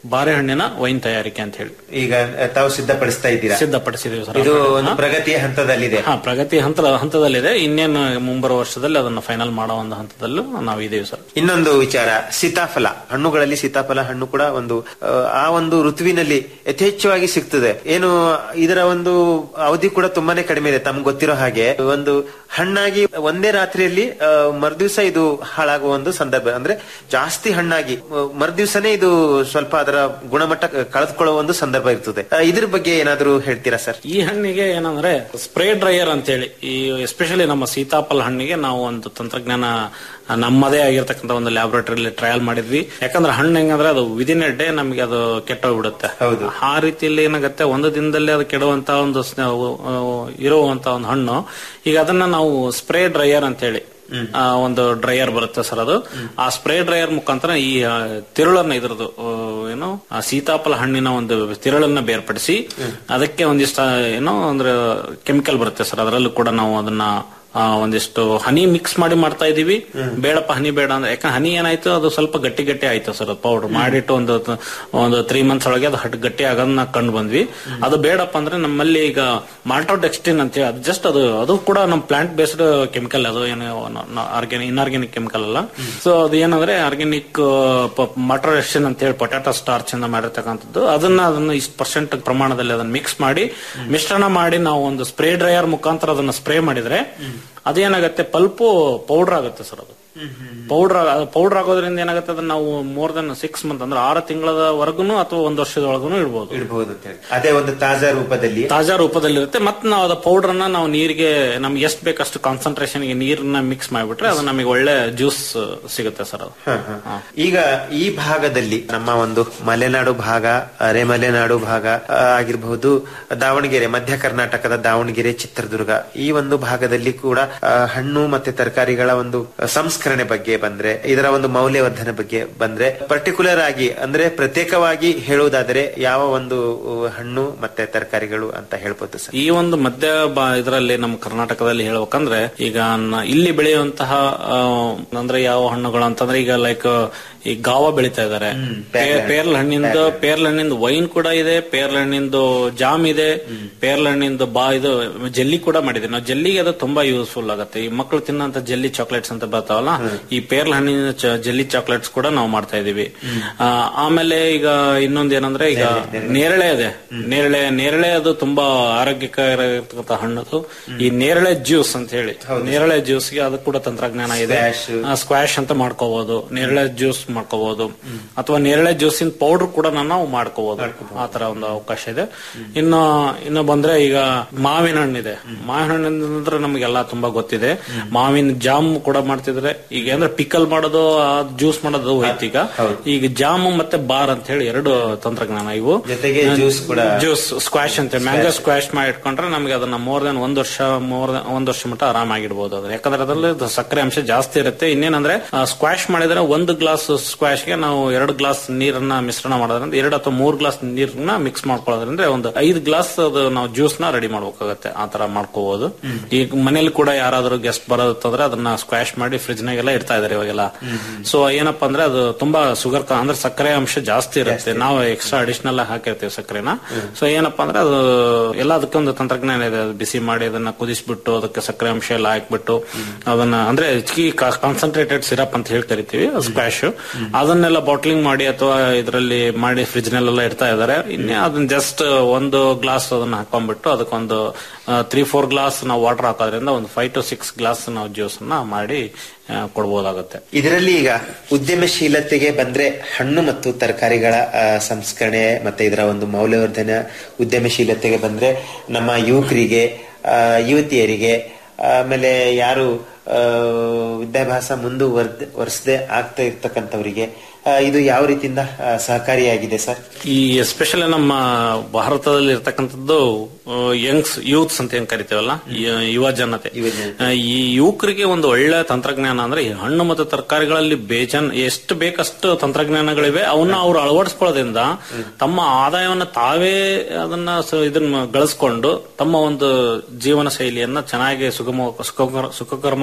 ಬಾರೆಹಣ್ಣಿನ ವೈನ್ ತಯಾರಿಕೆ ಅಂತ ಹೇಳಿ ಈಗ ತಾವು ಸಿದ್ಧಪಡಿಸ್ತಾ ಇದ್ದೀರಾ ಸಿದ್ಧಪಡಿಸಿದೀವಿ ಸರ್ ಇದು ಅದನ್ನ. ಒಂದು ಪ್ರಗತಿಯ ಹಂತದಲ್ಲಿದೆ ಹಾ ಪ್ರಗತಿ ಹಂತ ಹಂತದಲ್ಲಿದೆ ಇನ್ನೇನು ಮುಂಬರುವ ವರ್ಷದಲ್ಲಿ ಅದನ್ನ ಫೈನಲ್ ಮಾಡೋ ಒಂದು ಹಂತದಲ್ಲೂ ನಾವು ಇದೀವಿ ಸರ್ ಇನ್ನೊಂದು ವಿಚಾರ ಸೀತಾಫಲ ಹಣ್ಣುಗಳಲ್ಲಿ ಸೀತಾಫಲ ಹಣ್ಣು ಕೂಡ ಒಂದು ಆ, ಆ ಒಂದು ಋತುವಿನಲ್ಲಿ ಯಥೇಚ್ಛವಾಗಿ ಸಿಗ್ತದೆ ಏನು ಇದರ ಒಂದು ಅವಧಿ ಕೂಡ ತುಂಬಾನೇ ಕಡಿಮೆ ಇದೆ ತಮ್ಗೆ ಗೊತ್ತಿರೋ ಹಾಗೆ ಒಂದು ಹಣ್ಣಾಗಿ ಒಂದೇ ರಾತ್ರಿಯಲ್ಲಿ ಮರುದಿವಸ ಇದು ಹಾಳಾಗುವ ಒಂದು ಸಂದರ್ಭ ಅಂದ್ರೆ ಜಾಸ್ತಿ ಹಣ್ಣಾಗಿ ಮರುದಿವಸನೇ ಇದು ಸ್ವಲ್ಪ ಅದರ ಗುಣಮಟ್ಟ ಕಳೆದುಕೊಳ್ಳುವ ಒಂದು ಸಂದರ್ಭ ಇರ್ತದೆ ಆ, ಇದ್ರ ಬಗ್ಗೆ ಏನಾದರೂ ಹೇಳ್ತೀರಾ ಸರ್ ಈ ಹಣ್ಣಿಗೆ ಏನಂದ್ರೆ ಸ್ಪ್ರೇ ಡ್ರೈಯರ್ ಅಂತೇಳಿ ಈ ಎಸ್ಪೆಷಲಿ ನಮ್ಮ ಸೀತಾಫಲ ಹಣ್ಣಿಗೆ ನಾವು ಒಂದು ತಂತ್ರಜ್ಞಾನ ನಮ್ಮದೇ ಆಗಿರ್ತಕ್ಕಂಥ ಒಂದು ಲ್ಯಾಬೊರೇಟರಿಲಿ ಟ್ರಯಲ್ ಮಾಡಿದ್ವಿ ಯಾಕಂದ್ರೆ ಹಣ್ಣು ಹೆಂಗಂದ್ರೆ ಅದು ವಿದಿನ್ ಎ ಡೇ ನಮಗೆ ಅದು ಕೆಟ್ಟೋಗ್ಬಿಡುತ್ತೆ ಹೌದು ಆ ರೀತಿಯಲ್ಲಿ ಏನಾಗುತ್ತೆ ಒಂದು ದಿನದಲ್ಲಿ ಅದು ಕೆಡುವಂತ ಒಂದು ಸ್ನ- ಆ, ಇರುವಂತ ಒಂದು ಹಣ್ಣು ಈಗ ಅದನ್ನ ನಾವು ಸ್ಪ್ರೇ ಡ್ರೈಯರ್ ಅಂತ ಹೇಳಿ ಆ, ಒಂದು ಡ್ರೈಯರ್ ಬರುತ್ತೆ ಸರ್ ಅದು ಆ ಸ್ಪ್ರೇ ಡ್ರೈಯರ್ ಮುಖಾಂತರ ಈ ಆ, ತಿರುಳನ್ನ ಇದ್ರದ್ದು ಆ, ಏನು ಆ ಸೀತಾಫಲ ಹಣ್ಣಿನ ಒಂದು ತಿರುಳನ್ನ ಬೇರ್ಪಡಿಸಿ ಅದಕ್ಕೆ ಒಂದಿಷ್ಟ ಏನೋ ಅಂದ್ರೆ ಕೆಮಿಕಲ್ ಬರುತ್ತೆ ಸರ್ ಅದರಲ್ಲೂ ಕೂಡ ನಾವು ಅದನ್ನ ಆ, ಒಂದಿಷ್ಟು ಹನಿ ಮಿಕ್ಸ್ ಮಾಡಿ ಮಾಡ್ತಾ ಇದೀವಿ ಬೇಡಪ್ಪ ಹನಿ ಬೇಡ ಅಂದ್ರೆ ಯಾಕಂದ್ರೆ ಹನಿ ಏನಾಯ್ತು ಅದು ಸ್ವಲ್ಪ ಗಟ್ಟಿ ಗಟ್ಟಿ ಆಯ್ತು ಸರ್ ಪೌಡರ್ ಮಾಡಿಟ್ಟು ಒಂದು ಒಂದು ತ್ರೀ ಮಂತ್ಸ್ ಒಳಗೆ ಅದು ಹಟ್ ಗಟ್ಟಿ ಆಗೋದನ್ನ ಕಂಡು ಬಂದ್ವಿ ಅದು ಬೇಡಪ್ಪ ಅಂದ್ರೆ ನಮ್ಮಲ್ಲಿ ಈಗ ಮಾಲ್ಟೋಡೆಕ್ಸ್ಟಿನ್ ಅಂತ ಹೇಳಿ ಅದು ಜಸ್ಟ್ ಅದು ಅದು ಕೂಡ ನಮ್ಮ ಪ್ಲಾಂಟ್ ಬೇಸ್ಡ್ ಕೆಮಿಕಲ್ ಅದು ಏನು ಆರ್ಗ್ಯಾನಿಕ್ ಇನ್ಆರ್ಗ್ಯಾನಿಕ್ ಕೆಮಿಕಲ್ ಅಲ್ಲ ಸೊ ಅದು ಏನಂದ್ರೆ ಆರ್ಗ್ಯಾನಿಕ್ ಮಾಲ್ಟೋಡೆಕ್ಸ್ಟಿನ್ ಅಂತ ಹೇಳಿ ಪೊಟ್ಯಾಟೊ ಸ್ಟಾರ್ಚ್ ಇಂದ ಮಾಡಿರ್ತಕ್ಕಂಥದ್ದು ಅದನ್ನ ಅದನ್ನ ಇಷ್ಟು ಪರ್ಸೆಂಟ್ ಪ್ರಮಾಣದಲ್ಲಿ ಅದನ್ನ ಮಿಕ್ಸ್ ಮಾಡಿ ಮಿಶ್ರಣ ಮಾಡಿ ನಾವು ಒಂದು ಸ್ಪ್ರೇ ಡ್ರೈಯರ್ ಮುಖಾಂತರ ಅದನ್ನ ಸ್ಪ್ರೇ ಮಾಡಿದ್ರೆ ಅದೇನಾಗುತ್ತೆ ಪಲ್ಪು ಪೌಡರ್ ಆಗುತ್ತೆ ಸರ್ ಅದು ಪೌಡರ್ ಪೌಡರ್ ಆಗೋದ್ರಿಂದ ಏನಾಗುತ್ತೆ ಅದನ್ನ ನಾವು ಮೋರ್ ದನ್ ಸಿಕ್ಸ್ ಮಂತ್ ಅಂದ್ರೆ ಆರು ತಿಂಗಳವರೆಗೂ ಅಥವಾ ಒಂದು ವರ್ಷದೊಳಗೂ ಇಡ್ಬೋದು ಇಡಬಹುದು ಅಂತ ಹೇಳಿ ಅದೇ ಒಂದು ತಾಜಾ ರೂಪದಲ್ಲಿ ತಾಜಾ ರೂಪದಲ್ಲಿರುತ್ತೆ ಮತ್ತೆ ನಾವು ಅದ ಪೌಡರ್ ನ ನಾವು ನೀರಿಗೆ ನಮ್ಗೆ ಎಷ್ಟು ಬೇಕಷ್ಟು ಕಾನ್ಸಂಟ್ರೇಷನ್ ಗೆ ನೀರನ್ನ ಮಿಕ್ಸ್ ಮಾಡಿಬಿಟ್ರೆ ಅದು ನಮಗೆ ಒಳ್ಳೆ ಜ್ಯೂಸ್ ಸಿಗುತ್ತೆ ಸರ್ ಅದು ಹ, ಹ. ಈಗ ಈ ಭಾಗದಲ್ಲಿ ನಮ್ಮ ಒಂದು ಮಲೆನಾಡು ಭಾಗ ಅರೆ ಮಲೆನಾಡು ಭಾಗ ಆ, ಆಗಿರಬಹುದು ದಾವಣಗೆರೆ ಮಧ್ಯ ಕರ್ನಾಟಕದ ದಾವಣಗೆರೆ ಚಿತ್ರದುರ್ಗ ಈ ಒಂದು ಭಾಗದಲ್ಲಿ ಕೂಡ ಆ, ಹಣ್ಣು ಮತ್ತೆ ತರಕಾರಿಗಳ ಒಂದು ಸಂಸ್ಕರಣೆ ಬಗ್ಗೆ ಬಂದ್ರೆ ಇದರ ಒಂದು ಮೌಲ್ಯವರ್ಧನೆ ಬಗ್ಗೆ ಬಂದ್ರೆ ಪರ್ಟಿಕ್ಯುಲರ್ ಆಗಿ ಅಂದ್ರೆ ಪ್ರತ್ಯೇಕವಾಗಿ ಹೇಳುವುದಾದರೆ ಯಾವ ಒಂದು ಆ, ಹಣ್ಣು ಮತ್ತೆ ತರಕಾರಿಗಳು ಅಂತ ಹೇಳ್ಬೋದು ಸರ್ ಈ ಒಂದು ಮಧ್ಯ ಬಾ- ಇದರಲ್ಲಿ ನಮ್ಮ ಕರ್ನಾಟಕದಲ್ಲಿ ಹೇಳ್ಬೇಕಂದ್ರೆ ಈಗ ನ- ಇಲ್ಲಿ ಬೆಳೆಯುವಂತಹ ಆ, ಅಂದ್ರೆ ಯಾವ ಹಣ್ಣುಗಳು ಅಂತಂದ್ರೆ ಈಗ ಲೈಕ್ ಈ ಗಾವ ಬೆಳಿತಾ ಇದಾರೆ ಪೇರ್ಲ ಹಣ್ಣಿಂದ ಪೇರ್ಲ ಹಣ್ಣಿಂದ ವೈನ್ ಕೂಡ ಇದೆ ಪೇರ್ಲ ಹಣ್ಣಿಂದು ಜಾಮ್ ಇದೆ ಪೇರ್ಲ ಹಣ್ಣಿಂದು ಬಾ ಇದು ಜೆಲ್ಲಿ ಕೂಡ ಮಾಡಿದೆ ನಾವು ಜೆಲ್ಲಿಗೆ ಅದು ತುಂಬಾ ಯೂಸ್ಫುಲ್ ಆಗುತ್ತೆ ಈ ಮಕ್ಕಳು ತಿನ್ನಂತ ಜೆಲ್ಲಿ ಚಾಕ್ಲೇಟ್ಸ್ ಅಂತ ಬರ್ತಾವಲ್ಲ ಈ ಪೇರ್ಲ ಹಣ್ಣಿನ ಚ- ಜೆಲ್ಲಿ ಚಾಕ್ಲೇಟ್ಸ್ ಕೂಡ ನಾವು ಮಾಡ್ತಾ ಇದೀವಿ ಆ, ಆಮೇಲೆ ಈಗ ಇನ್ನೊಂದ್ ಏನಂದ್ರೆ ಈಗ ನೇರಳೆ ಇದೆ ನೇರಳೆ ನೇರಳೆ ಅದು ತುಂಬಾ ಆರೋಗ್ಯಕರ ಇರ್ತಕ್ಕಂಥ ಹಣ್ಣದು ಈ ನೇರಳೆ ಜ್ಯೂಸ್ ಅಂತ ಹೇಳಿ ನೇರಳೆ ಜ್ಯೂಸ್ಗೆ ಅದು ಕೂಡ ತಂತ್ರಜ್ಞಾನ ಇದೆ ಸ್ಕ್ವಾಶ್ ಅಂತ ಮಾಡ್ಕೋಬಹುದು ನೇರಳೆ ಜ್ಯೂಸ್ ಮಾಡ್ಕೋಬಹುದು ಅಥವಾ ನೇರಳೆ ಜ್ಯೂಸಿನ ಪೌಡರ್ ಕೂಡ ನಾವು ಮಾಡ್ಕೋಬಹುದು ಆ ತರ ಒಂದು ಅವಕಾಶ ಇದೆ ಇನ್ನು ಇನ್ನು ಬಂದ್ರೆ ಈಗ ಮಾವಿನ ಹಣ್ಣಿದೆ ಮಾವಿನ ಹಣ್ಣಿನ ಅಂದ್ರೆ ನಮಗೆಲ್ಲ ತುಂಬಾ ಗೊತ್ತಿದೆ ಮಾವಿನ ಜಾಮ್ ಕೂಡ ಮಾಡ್ತಿದ್ರೆ ಈಗ ಅಂದ್ರೆ ಪಿಕಲ್ ಮಾಡೋದು ಜ್ಯೂಸ್ ಮಾಡೋದು ಹೋಯ್ತು ಈಗ ಈಗ ಜಾಮ್ ಮತ್ತೆ ಬಾರ್ ಅಂತ ಹೇಳಿ ಎರಡು ತಂತ್ರಜ್ಞಾನ ಇವು ಜೊತೆಗೆ ಜ್ಯೂಸ್ ಕೂಡ ಜ್ಯೂಸ್ ಸ್ಕ್ವಾಶ್ ಅಂತ ಮ್ಯಾಂಗೋ ಸ್ಕ್ವಾಶ್ ಮಾಡಿ ಇಟ್ಕೊಂಡ್ರೆ ನಮಗೆ ಅದನ್ನ ಮೋರ್ ದನ್ ಒಂದ್ ವರ್ಷ ಮೋರ್ ಒಂದ್ ವರ್ಷ ಮಟ್ಟ ಆರಾಮಾಗಿಡ್ಬೋದು ಅದು ಯಾಕಂದ್ರೆ ಅದರಲ್ಲಿ ಅದು ಸಕ್ಕರೆ ಅಂಶ ಜಾಸ್ತಿ ಇರುತ್ತೆ ಇನ್ನೇನಂದ್ರೆ ಸ್ಕ್ವಾಶ್ ಮಾಡಿದ್ರೆ ಒಂದು ಗ್ಲಾಸ್ ಸ್ಕ್ವಾಶ್ಗೆ ನಾವು ಎರಡು ಗ್ಲಾಸ್ ನೀರನ್ನ ಮಿಶ್ರಣ ಮಾಡೋದ್ರಿಂದ ಎರಡು ಅಥವಾ ಮೂರು ಗ್ಲಾಸ್ ನೀರನ್ನ ಮಿಕ್ಸ್ ಮಾಡ್ಕೊಳ್ಳೋದ್ರಿಂದ ಒಂದು ಐದು ಗ್ಲಾಸ್ ಅದು ನಾವು ಜ್ಯೂಸ್ ನ ರೆಡಿ ಮಾಡ್ಬೇಕಾಗತ್ತೆ ಆ ತರ ಮಾಡ್ಕೋಬಹುದು ಈಗ ಮನೇಲಿ ಕೂಡ ಯಾರಾದ್ರೂ ಗೆಸ್ಟ್ ಬರೋದಂದ್ರೆ ಅದನ್ನ ಸ್ಕ್ವಾಶ್ ಮಾಡಿ ಫ್ರಿಜ್ ನಾಗೆಲ್ಲ ಇಡ್ತಾ ಇದಾರೆ ಇವಾಗೆಲ್ಲ ಸೊ ಏನಪ್ಪಾ ಅಂದ್ರೆ ಅದು ತುಂಬಾ ಶುಗರ್ ಅಂದ್ರೆ ಸಕ್ಕರೆ ಅಂಶ ಜಾಸ್ತಿ ಇರುತ್ತೆ ನಾವು ಎಕ್ಸ್ಟ್ರಾ ಅಡಿಷನಲ್ ಹಾಕಿರ್ತೀವಿ ಸಕ್ಕರೆನ ಸೊ ಏನಪ್ಪಾ ಅಂದ್ರೆ ಅದು ಎಲ್ಲ ಅದಕ್ಕೊಂದು ತಂತ್ರಜ್ಞಾನ ಇದೆ ಅದು ಬಿಸಿ ಮಾಡಿ ಅದನ್ನ ಕುದಿಸ್ಬಿಟ್ಟು ಅದಕ್ಕೆ ಸಕ್ಕರೆ ಅಂಶ ಎಲ್ಲ ಹಾಕ್ಬಿಟ್ಟು ಅದನ್ನ ಅಂದ್ರೆ ಹೆಚ್ಚಿಗೆ ಕಾನ್ಸಂಟ್ರೇಟೆಡ್ ಸಿರಪ್ ಅಂತ ಹೇಳಿ ಕರಿತೀವಿ ಸ್ಕ್ವಾಶ್ ಅದನ್ನೆಲ್ಲ ಬಾಟ್ಲಿಂಗ್ ಮಾಡಿ ಅಥವಾ ಇದರಲ್ಲಿ ಮಾಡಿ ಫ್ರಿಜ್ ನಲ್ಲೆಲ್ಲ ಇಡ್ತಾ ಇದಾರೆ ಇನ್ನೇ ಅದನ್ನ ಜಸ್ಟ್ ಒಂದು ಗ್ಲಾಸ್ ಅದನ್ನ ಹಾಕೊಂಡ್ಬಿಟ್ಟು ಅದಕ್ಕೊಂದು ತ್ರೀ ಫೋರ್ ಗ್ಲಾಸ್ ನಾವು ವಾಟರ್ ಹಾಕೋದ್ರಿಂದ ಒಂದು ಫೈವ್ ಟು ಸಿಕ್ಸ್ ಗ್ಲಾಸ್ ನಾವು ಜ್ಯೂಸ್ ಅನ್ನ ಮಾಡಿ ಆ, ಕೊಡ್ಬೋದಾಗತ್ತೆ ಇದರಲ್ಲಿ ಈಗ ಉದ್ಯಮಶೀಲತೆಗೆ ಬಂದ್ರೆ ಹಣ್ಣು ಮತ್ತು ತರಕಾರಿಗಳ ಆ, ಸಂಸ್ಕರಣೆ ಮತ್ತೆ ಇದರ ಒಂದು ಮೌಲ್ಯವರ್ಧನೆ ಉದ್ಯಮಶೀಲತೆಗೆ ಬಂದ್ರೆ ನಮ್ಮ ಯುವಕರಿಗೆ ಆ, ಯುವತಿಯರಿಗೆ ಆಮೇಲೆ ಯಾರು ಆ, ವಿದ್ಯಾಭ್ಯಾಸ ಮುಂದುವರ್ಸದೆ ಆಗ್ತಾ ಇರ್ತಕ್ಕಂಥವರಿಗೆ ಆ, ಇದು ಯಾವ ರೀತಿಯಿಂದ ಆ, ಸಹಕಾರಿಯಾಗಿದೆ ಸರ್ ಈ ಎಸ್ಪೆಷಲಿ ನಮ್ಮ ಭಾರತದಲ್ಲಿ ಇರ್ತಕ್ಕಂಥದ್ದು ಯಂಗ್ಸ್ ಯೂತ್ಸ್ ಅಂತ ಏನ್ ಕರಿತೀವಲ್ಲ ಯ- ಯುವ ಜನತೆ ಆ, ಈ ಯುವಕರಿಗೆ ಒಂದು ಒಳ್ಳೆ ತಂತ್ರಜ್ಞಾನ ಅಂದ್ರೆ ಈ ಹಣ್ಣು ಮತ್ತು ತರಕಾರಿಗಳಲ್ಲಿ ಬೇಜಾನ್ ಎಷ್ಟು ಬೇಕಷ್ಟು ತಂತ್ರಜ್ಞಾನಗಳಿವೆ ಅವನ್ನ ಅವ್ರು ಅಳವಡಿಸ್ಕೊಳ್ಳೋದ್ರಿಂದ ತಮ್ಮ ಆದಾಯವನ್ನ ತಾವೇ ಅದನ್ನ ಸ- ಇದನ್ನ ಗಳಿಸ್ಕೊಂಡು ತಮ್ಮ ಒಂದು ಜೀವನ ಶೈಲಿಯನ್ನ ಚೆನ್ನಾಗಿ ಸುಗಮ ಸುಖಕರ- ಸುಖಕರವಾಗಿ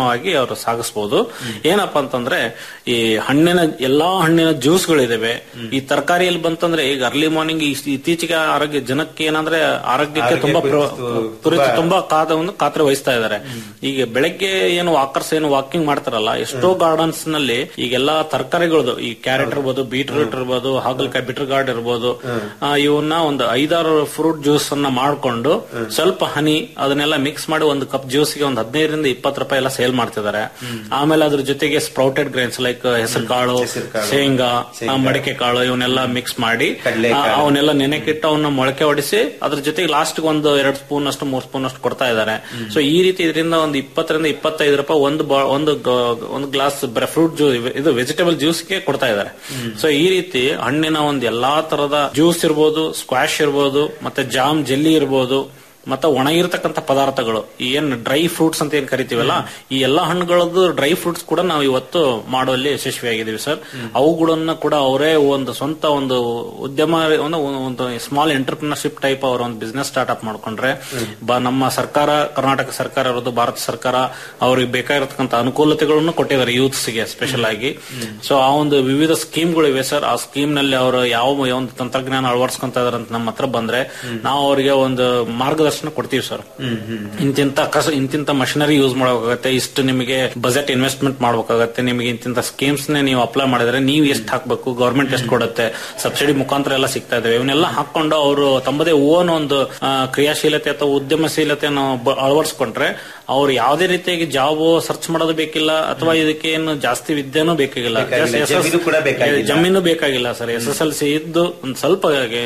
ಆರಾಮವಾಗಿ ಅವರು ಸಾಗಿಸಬಹುದು ಏನಪ್ಪಾ ಅಂತಂದ್ರೆ ಈ ಹಣ್ಣಿನ ಎಲ್ಲಾ ಹಣ್ಣಿನ ಜ್ಯೂಸ್ಗಳಿದಾವೆ ಈ ತರಕಾರಿಯಲ್ಲಿ ಬಂತಂದ್ರೆ ಈಗ ಅರ್ಲಿ ಮಾರ್ನಿಂಗ್ ಇತ್ತೀಚೆಗೆ ಆರೋಗ್ಯ ಜನಕ್ಕೆ ಏನಂದ್ರೆ ಆರೋಗ್ಯಕ್ಕೆ ಆರೋಗ್ಯ ತುಂಬಾ ಪ್ರ- ಕುರಿತು ಕುರಿತು ತುಂಬಾ- ತುಂಬಾ ಕಾದ ಒಂದು ಖಾತ್ರಿ ವಹಿಸ್ತಾ ಇದ್ದಾರೆ ಈಗ ಬೆಳಗ್ಗೆ ಏನು ವಾಕರ್ಸ್ ಏನು ವಾಕಿಂಗ್ ಮಾಡ್ತಾರಲ್ಲ ಎಷ್ಟೋ ಗಾರ್ಡನ್ಸ್ ನಲ್ಲಿ ಈಗೆಲ್ಲಾ ತರಕಾರಿಗಳದು ಈ ಕ್ಯಾರೆಟ್ ಇರ್ಬೋದು ಬೀಟ್ರೂಟ್ ಇರ್ಬೋದು ಹಾಗಲಕಾಯಿ ಬಿಟರ್ ಗಾರ್ಡ್ ಇರ್ಬೋದು ಆ, ಇವನ್ನ ಒಂದು ಐದಾರು ಫ್ರೂಟ್ ಜ್ಯೂಸ್ ಅನ್ನ ಮಾಡ್ಕೊಂಡು ಸ್ವಲ್ಪ ಹನಿ ಅದನ್ನೆಲ್ಲ ಮಿಕ್ಸ್ ಮಾಡಿ ಒಂದು ಕಪ್ ಜ್ಯೂಸ್ಗೆ ಒಂದು ಹದಿನೈದರಿಂದ ಇಪ್ಪತ್ತು ರೂಪಾಯಿ ಎಲ್ಲ ಸೇಲ್ ಮಾಡ್ತಿದ್ದಾರೆ ಆಮೇಲೆ ಅದ್ರ ಜೊತೆಗೆ ಸ್ಪ್ರೌಟೆಡ್ ಗ್ರೈನ್ಸ್ ಲೈಕ್ ಹೆಸರು ಕಾಳು ಶೇಂಗಾ ಆ, ಮಡಿಕೆ ಕಾಳು ಇವನ್ನೆಲ್ಲ ಮಿಕ್ಸ್ ಮಾಡಿ ಆ, ಅವನ್ನೆಲ್ಲ ನೆನೆಕಿಟ್ಟು ಅವನ್ನ ಮೊಳಕೆ ಹೊಡಿಸಿ ಅದ್ರ ಜೊತೆಗೆ ಲಾಸ್ಟ್ ಒಂದು ಎರಡು ಸ್ಪೂನ್ ಅಷ್ಟು ಮೂರ್ ಸ್ಪೂನ್ ಅಷ್ಟು ಕೊಡ್ತಾ ಇದ್ದಾರೆ ಸೊ ಈ ರೀತಿ ಇದರಿಂದ ಒಂದು ಇಪ್ಪತ್ತರಿಂದ ಇಪ್ಪತ್ತೈದು ರೂಪಾಯಿ ಒಂದು ಬಾ- ಒಂದು ಗ- ಒಂದು ಗ್ಲಾಸ್ ಫ್ರೂಟ್ ಜ್ಯೂಸ್ ಇದು ವೆಜಿಟೇಬಲ್ ಜ್ಯೂಸ್ಗೆ ಕೊಡ್ತಾ ಇದ್ದಾರೆ ಸೊ ಈ ರೀತಿ ಹಣ್ಣಿನ ಒಂದು ಎಲ್ಲಾ ತರದ ಜ್ಯೂಸ್ ಇರ್ಬೋದು ಸ್ಕ್ವಾಶ್ ಇರ್ಬೋದು ಮತ್ತೆ ಜಾಮ್ ಜೆಲ್ಲಿ ಇರ್ಬೋದು ಮತ್ತೆ ಒಣಗಿರ್ತಕ್ಕಂಥ ಪದಾರ್ಥಗಳು ಈ ಏನ್ ಡ್ರೈ ಫ್ರೂಟ್ಸ್ ಅಂತ ಏನ್ ಕರಿತೀವಲ್ಲ ಈ ಎಲ್ಲಾ ಹಣ್ಣುಗಳದ್ದು ಡ್ರೈ ಫ್ರೂಟ್ಸ್ ಕೂಡ ನಾವು ಇವತ್ತು ಮಾಡುವಲ್ಲಿ ಯಶಸ್ವಿಯಾಗಿದ್ದೀವಿ ಸರ್ ಅವುಗಳನ್ನ ಕೂಡ ಅವರೇ ಒಂದು ಸ್ವಂತ ಒಂದು ಉದ್ಯಮ ಒಂದು ಒಂದು ಸ್ಮಾಲ್ ಎಂಟರ್ಪ್ರಿನರ್ಶಿಪ್ ಟೈಪ್ ಅವರ ಒಂದು ಬಿಸ್ನೆಸ್ ಸ್ಟಾರ್ಟ್ಅಪ್ ಮಾಡ್ಕೊಂಡ್ರೆ ಬ- ನಮ್ಮ ಸರ್ಕಾರ ಕರ್ನಾಟಕ ಸರ್ಕಾರ ಇರೋದು ಭಾರತ ಸರ್ಕಾರ ಅವ್ರಿಗೆ ಬೇಕಾಗಿರತಕ್ಕಂಥ ಅನುಕೂಲತೆಗಳನ್ನು ಕೊಟ್ಟಿದ್ದಾರೆ ಯೂತ್ಸ್ ಗೆ ಸ್ಪೆಷಲ್ ಆಗಿ ಸೊ ಆ ಒಂದು ವಿವಿಧ ಸ್ಕೀಮ್ಗಳು ಇವೆ ಸರ್ ಆ ಸ್ಕೀಮ್ ನಲ್ಲಿ ಅವರು ಯಾವ ಒಂದು ತಂತ್ರಜ್ಞಾನ ಅಳವಡಿಸ್ಕೊಂತ ಇದಾರೆ ಅಂತ ನಮ್ಮ ಹತ್ರ ಬಂದ್ರೆ ನಾವು ಅವರಿಗೆ ಒಂದು ಮಾರ್ಗದರ್ಶನ ಕೊಡ್ತೀವಿ ಸರ್ ಇಂತಿಂತ ಕಸ ಇಂತಿಂತ ಮಷಿನರಿ ಯೂಸ್ ಮಾಡಬೇಕಾಗತ್ತೆ ಇಷ್ಟು ನಿಮಗೆ ಬಜೆಟ್ ಇನ್ವೆಸ್ಟ್ಮೆಂಟ್ ಮಾಡಬೇಕಾಗತ್ತೆ ನಿಮಗೆ ಇಂತಿಂತ ಸ್ಕೀಮ್ಸ್ ನೀವು ಅಪ್ಲೈ ಮಾಡಿದ್ರೆ ನೀವು ಎಷ್ಟು ಹಾಕ್ಬೇಕು ಗವರ್ಮೆಂಟ್ ಎಷ್ಟು ಕೊಡುತ್ತೆ ಸಬ್ಸಿಡಿ ಮುಖಾಂತರ ಎಲ್ಲ ಸಿಗ್ತಾ ಇದಾವೆ ಇವನ್ನೆಲ್ಲ ಹಾಕೊಂಡು ಅವರು ತಮ್ಮದೇ ಓನ್ ಒಂದು ಆ, ಕ್ರಿಯಾಶೀಲತೆ ಅಥವಾ ಉದ್ಯಮಶೀಲತೆಯನ್ನು ಬ- ಅಳವಡಿಸ್ಕೊಂಡ್ರೆ ಅವ್ರು ಯಾವುದೇ ರೀತಿಯಾಗಿ ಜಾಬ್ ಸರ್ಚ್ ಮಾಡೋದು ಬೇಕಿಲ್ಲ ಅಥವಾ ಇದಕ್ಕೆ ಏನು ಜಾಸ್ತಿ ವಿದ್ಯೆನೂ ಬೇಕಾಗಿಲ್ಲ ಬೇಕಾಗಿಲ್ಲ. Just SS ಜಮೀನು ಕೂಡ ಬೇಕಾಗಿಲ್ಲ. ಜಮೀನು ಬೇಕಾಗಿಲ್ಲ sir S S L C ಇದ್ದು ಒಂದ್ ಸ್ವಲ್ಪ ಹಾಗೆ,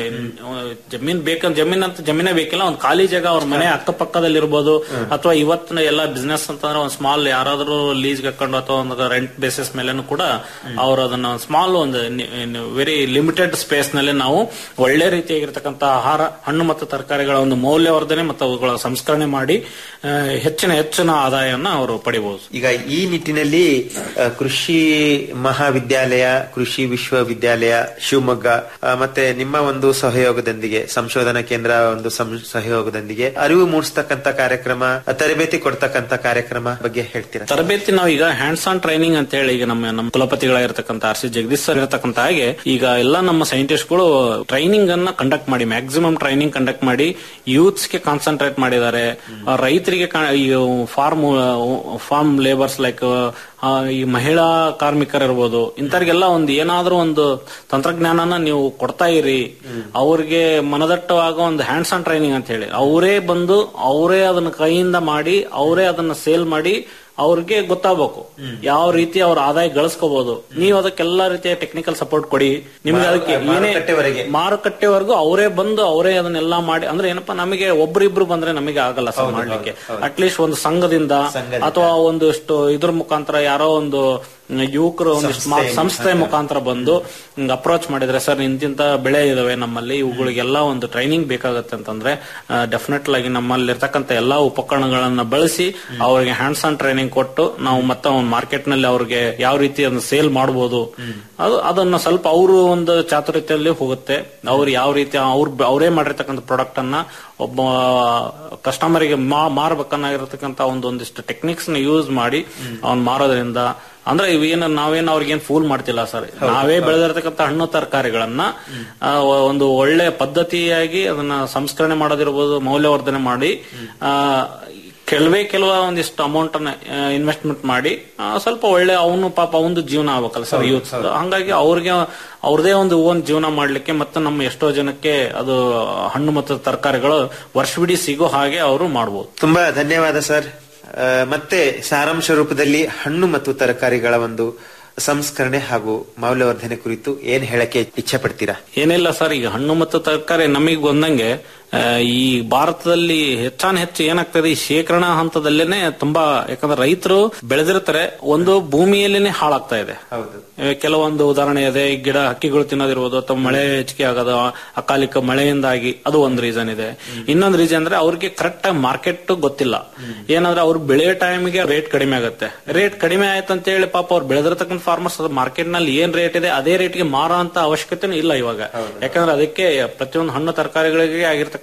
ಜಮೀನ್ ಬೇಕ ಜಮೀನ್ ಅಂತ ಜಮೀನೇ ಬೇಕಿಲ್ಲ ಒಂದ್ ಖಾಲಿ ಜಾಗ ಅವ್ರ ಮನೆ ಅಕ್ಕಪಕ್ಕದಲ್ಲಿ ಇರ್ಬೋದು ಅಥವಾ ಇವತ್ತಿನ ಎಲ್ಲ ಬಿಸ್ನೆಸ್ ಅಂತಂದ್ರೆ ಒಂದ್ ಸ್ಮಾಲ್ ಯಾರಾದ್ರೂ ಲೀಸ್ ಹಾಕೊಂಡು ಅಥವಾ ಒಂದು ರೆಂಟ್ ಬೇಸಿಸ್ ಮೇಲೆನೂ ಕೂಡ ಅವ್ರು ಅದನ್ನ ಸ್ಮಾಲ್ ಒಂದು ವೆರಿ ಲಿಮಿಟೆಡ್ ಸ್ಪೇಸ್ ನಲ್ಲಿ ನಾವು ಒಳ್ಳೆ ರೀತಿಯಾಗಿರ್ತಕ್ಕಂಥ ಆಹಾರ ಹಣ್ಣು ಮತ್ತು ತರಕಾರಿಗಳ ಒಂದು ಮೌಲ್ಯವರ್ಧನೆ ಮತ್ತು ಅವುಗಳ ಸಂಸ್ಕರಣೆ ಮಾಡಿ ಆ, ಹೆಚ್ಚಿನ ಹೆಚ್ಚಿನ ಆದಾಯವನ್ನ ಅವರು ಪಡಿಬಹುದು ಈಗ ಈ ನಿಟ್ಟಿನಲ್ಲಿ ಆ, ಕೃಷಿ ಮಹಾವಿದ್ಯಾಲಯ ಕೃಷಿ ವಿಶ್ವವಿದ್ಯಾಲಯ ಶಿವಮೊಗ್ಗ ಆ, ಮತ್ತೆ ನಿಮ್ಮ ಒಂದು ಸಹಯೋಗದೊಂದಿಗೆ ಸಂಶೋಧನಾ ಕೇಂದ್ರ ಒಂದು ಸಂ- ಸಹಯೋಗದೊಂದಿಗೆ ಅರಿವು ಮೂಡಿಸ್ತಕ್ಕಂತ ಕಾರ್ಯಕ್ರಮ ಆ, ತರಬೇತಿ ಕೊಡ್ತಕ್ಕಂತ ಕಾರ್ಯಕ್ರಮ ಬಗ್ಗೆ ಹೇಳ್ತೀರಾ ತರಬೇತಿ ನಾವು ಈಗ ಹ್ಯಾಂಡ್ಸ್ ಆನ್ ಟ್ರೈನಿಂಗ್ ಅಂತ ಹೇಳಿ ಈಗ ನಮ್ಮ ನಮ್ಮ ಕುಲಪತಿಗಳಾಗಿರ್ತಕ್ಕಂಥ ಆರ್ ಸಿ ಜಗದೀಶ್ ಸರ್ ಇರತಕ್ಕಂತ ಹಾಗೆ ಈಗ ಎಲ್ಲ ನಮ್ಮ ಸೈಂಟಿಸ್ಟ್ಗಳು ಟ್ರೈನಿಂಗ್ ಅನ್ನ ಕಂಡಕ್ಟ್ ಮಾಡಿ ಮ್ಯಾಕ್ಸಿಮಮ್ ಟ್ರೈನಿಂಗ್ ಕಂಡಕ್ಟ್ ಮಾಡಿ ಯೂತ್ಸ್ ಗೆ ಕಾನ್ಸಂಟ್ರೇಟ್ ಮಾಡಿದ್ದಾರೆ ಆ, ರೈತರಿಗೆ ಕಾ- ಈ ಫಾರ್ಮ್ ಫಾರ್ಮ್ ಲೇಬರ್ಸ್ ಲೈಕ್ ಈ ಮಹಿಳಾ ಕಾರ್ಮಿಕರಿರ್ಬೋದು ಇಂಥವ್ರಿಗೆಲ್ಲ ಒಂದು ಏನಾದ್ರೂ ಒಂದು ತಂತ್ರಜ್ಞಾನನ ನೀವು ಕೊಡ್ತಾ ಇರಿ ಅವ್ರಿಗೆ ಮನದಟ್ಟವಾಗೋ ಒಂದು ಹ್ಯಾಂಡ್ಸ್ ಆನ್ ಟ್ರೈನಿಂಗ್ ಅಂತ ಹೇಳಿ ಅವರೇ ಬಂದು ಅವರೇ ಅದನ್ನ ಕೈಯಿಂದ ಮಾಡಿ ಅವರೇ ಅದನ್ನ ಸೇಲ್ ಮಾಡಿ ಅವ್ರಿಗೆ ಗೊತ್ತಾಗಬೇಕು ಯಾವ ರೀತಿ ಅವ್ರ ಆದಾಯ ಗಳಿಸ್ಕೋಬಹುದು ನೀವು ಅದಕ್ಕೆಲ್ಲ ರೀತಿಯ ಟೆಕ್ನಿಕಲ್ ಸಪೋರ್ಟ್ ಕೊಡಿ ನಿಮ್ಗೆ ಅದಕ್ಕೆ ಏನೇ ಮಾರುಕಟ್ಟೆವರೆಗೆ. ಮಾರುಕಟ್ಟೆವರೆಗೂ ಅವರೇ ಬಂದು ಅವರೇ ಅದನ್ನೆಲ್ಲ ಮಾಡಿ ಅಂದ್ರೆ ಏನಪ್ಪಾ ನಮಗೆ ಒಬ್ರಿಬ್ರು ಬಂದ್ರೆ ನಮಗೆ ಆಗಲ್ಲ ಸರ್ ಮಾಡ್ಲಿಕ್ಕೆ ಅಟ್ಲೀಸ್ಟ್ ಒಂದು ಸಂಘದಿಂದ ಅಥವಾ ಒಂದಿಷ್ಟು ಇದ್ರ ಮುಖಾಂತರ ಯಾರೋ ಒಂದು ಯುವಕರು ಒಂದಿಷ್ಟು ಮಾ- ಸಂಸ್ಥೆ ಮುಖಾಂತರ ಬಂದು ಅಪ್ರೋಚ್ ಮಾಡಿದ್ರೆ ಸರ್ ಇಂತಿಂತ ಬೆಳೆ ಇದಾವೆ ನಮ್ಮಲ್ಲಿ ಇವುಗಳಿಗೆಲ್ಲ ಒಂದು ಟ್ರೈನಿಂಗ್ ಬೇಕಾಗತ್ತೆ ಅಂತಂದ್ರೆ ಡೆಫಿನೆಟ್ ಆಗಿ ನಮ್ಮಲ್ಲಿ ಇರ್ತಕ್ಕಂಥ ಎಲ್ಲಾ ಉಪಕರಣಗಳನ್ನ ಬಳಸಿ ಅವರಿಗೆ ಹ್ಯಾಂಡ್ಸ್ ಆನ್ ಟ್ರೈನಿಂಗ್ ಕೊಟ್ಟು ನಾವು ಮತ್ತೆ ಒಂದು ಮಾರ್ಕೆಟ್ ನಲ್ಲಿ ಅವ್ರಿಗೆ ಯಾವ ರೀತಿ ಅದನ್ನ ಸೇಲ್ ಮಾಡಬಹುದು ಅದು ಅದನ್ನ ಸ್ವಲ್ಪ ಅವರು ಒಂದು ಚಾತುರ್ಯತೆಯಲ್ಲಿ ಹೋಗುತ್ತೆ ಅವ್ರು ಯಾವ ರೀತಿ ಅವ್ರು ಅವರೇ ಮಾಡಿರ್ತಕ್ಕಂಥ ಪ್ರಾಡಕ್ಟ್ ಅನ್ನ ಒಬ್ಬ ಕಸ್ಟಮರಿಗೆ ಮಾರ್ಬೇಕನ್ನಾಗಿರ್ತಕ್ಕಂಥ ಒಂದು ಒಂದಿಷ್ಟು ಟೆಕ್ನಿಕ್ಸ್ ನ ಯೂಸ್ ಮಾಡಿ ಅವ್ನ್ ಮಾರೋದ್ರಿಂದ ಅಂದ್ರೆ ಇವೇನು ನಾವೇನು ಅವ್ರಿಗೇನು ಫೂಲ್ ಮಾಡ್ತಿಲ್ಲ ಸರ್ ನಾವೇ ಬೆಳೆದಿರ್ತಕ್ಕಂಥ ಹಣ್ಣು ತರಕಾರಿಗಳನ್ನ ಆ, ಒಂದು ಒಳ್ಳೆ ಪದ್ಧತಿಯಾಗಿ ಅದನ್ನ ಸಂಸ್ಕರಣೆ ಮಾಡೋದಿರ್ಬೋದು ಮೌಲ್ಯವರ್ಧನೆ ಮಾಡಿ ಆ, ಕೆಲವೇ ಕೆಲವ ಒಂದಿಷ್ಟು ಅಮೌಂಟ್ ಅನ್ನ ಇನ್ವೆಸ್ಟ್ಮೆಂಟ್ ಮಾಡಿ ಆ, ಸ್ವಲ್ಪ ಒಳ್ಳೆ ಅವನು ಪಾಪ ಅವನು ಜೀವನ ಆಗ್ಬೇಕಲ್ಲ ಸರ್ ಯೂತ್ ಹಂಗಾಗಿ ಅವ್ರಿಗೆ ಅವ್ರದೇ ಒಂದು ಓನ್ ಜೀವನ ಮಾಡ್ಲಿಕ್ಕೆ ಮತ್ತೆ ನಮ್ಮ ಎಷ್ಟೋ ಜನಕ್ಕೆ ಅದು ಹಣ್ಣು ಮತ್ತು ತರಕಾರಿಗಳು ವರ್ಷವಿಡೀ ಸಿಗೋ ಹಾಗೆ ಅವರು ಮಾಡಬಹುದು ತುಂಬಾ ಧನ್ಯವಾದ ಸರ್ ಆ, ಮತ್ತೆ ಸಾರಾಂಶ ರೂಪದಲ್ಲಿ ಹಣ್ಣು ಮತ್ತು ತರಕಾರಿಗಳ ಒಂದು ಸಂಸ್ಕರಣೆ ಹಾಗೂ ಮೌಲ್ಯವರ್ಧನೆ ಕುರಿತು ಏನ್ ಹೇಳಕ್ಕೆ ಇಚ್ಛೆ ಪಡ್ತೀರಾ ಏನಿಲ್ಲ ಸರ್ ಈಗ ಹಣ್ಣು ಮತ್ತು ತರಕಾರಿ ನಮಗೆ ಬಂದಂಗೆ ಆ, ಈ ಭಾರತದಲ್ಲಿ ಹೆಚ್ಚಾನ್ ಹೆಚ್ಚು ಏನಾಗ್ತದೆ ಈ ಶೇಖರಣಾ ಹಂತದಲ್ಲೇನೆ ತುಂಬಾ ಯಾಕಂದ್ರೆ ರೈತರು ಬೆಳೆದಿರ್ತಾರೆ ಒಂದು ಭೂಮಿಯಲ್ಲೇನೆ ಹಾಳಾಗ್ತಾ ಇದೆ ಹೌದು ಆ, ಕೆಲವೊಂದು ಉದಾಹರಣೆ ಇದೆ ಈ ಗಿಡ ಹಕ್ಕಿಗಳು ತಿನ್ನೋದಿರ್ಬೋದು ಅಥವಾ ಮಳೆ ಹೆಚ್ಚಿಗೆ ಆಗೋದು ಅಕಾಲಿಕ ಮಳೆಯಿಂದಾಗಿ ಅದು ಒಂದು ರೀಸನ್ ಇದೆ ಇನ್ನೊಂದು ರೀಸನ್ ಅಂದ್ರೆ ಅವ್ರಿಗೆ ಕರೆಕ್ಟ್ ಆಗಿ ಮಾರ್ಕೆಟ್ ಗೊತ್ತಿಲ್ಲ ಏನಂದ್ರೆ ಅವ್ರು ಬೆಳೆಯೋ ಟೈಮ್ಗೆ ರೇಟ್ ಕಡಿಮೆ ಆಗುತ್ತೆ ರೇಟ್ ಕಡಿಮೆ ಆಯ್ತು ಅಂತ ಹೇಳಿ ಪಾಪ ಅವ್ರು ಬೆಳೆದಿರ್ತಕ್ಕಂಥ ಫಾರ್ಮರ್ಸ್ ಮಾರ್ಕೆಟ್ ನಲ್ಲಿ ಏನ್ ರೇಟ್ ಇದೆ ಅದೇ ರೇಟ್ಗೆ ಮಾರೋ ಅಂತ ಅವಶ್ಯಕತೆನೂ ಇಲ್ಲ ಇವಾಗ ಯಾಕಂದ್ರೆ ಅದಕ್ಕೆ ಪ್ರತಿಯೊಂದು ಹಣ್ಣು ತರಕಾರಿಗಳಿಗೆ ಆಗಿರ್ತಕ್ಕಂಥ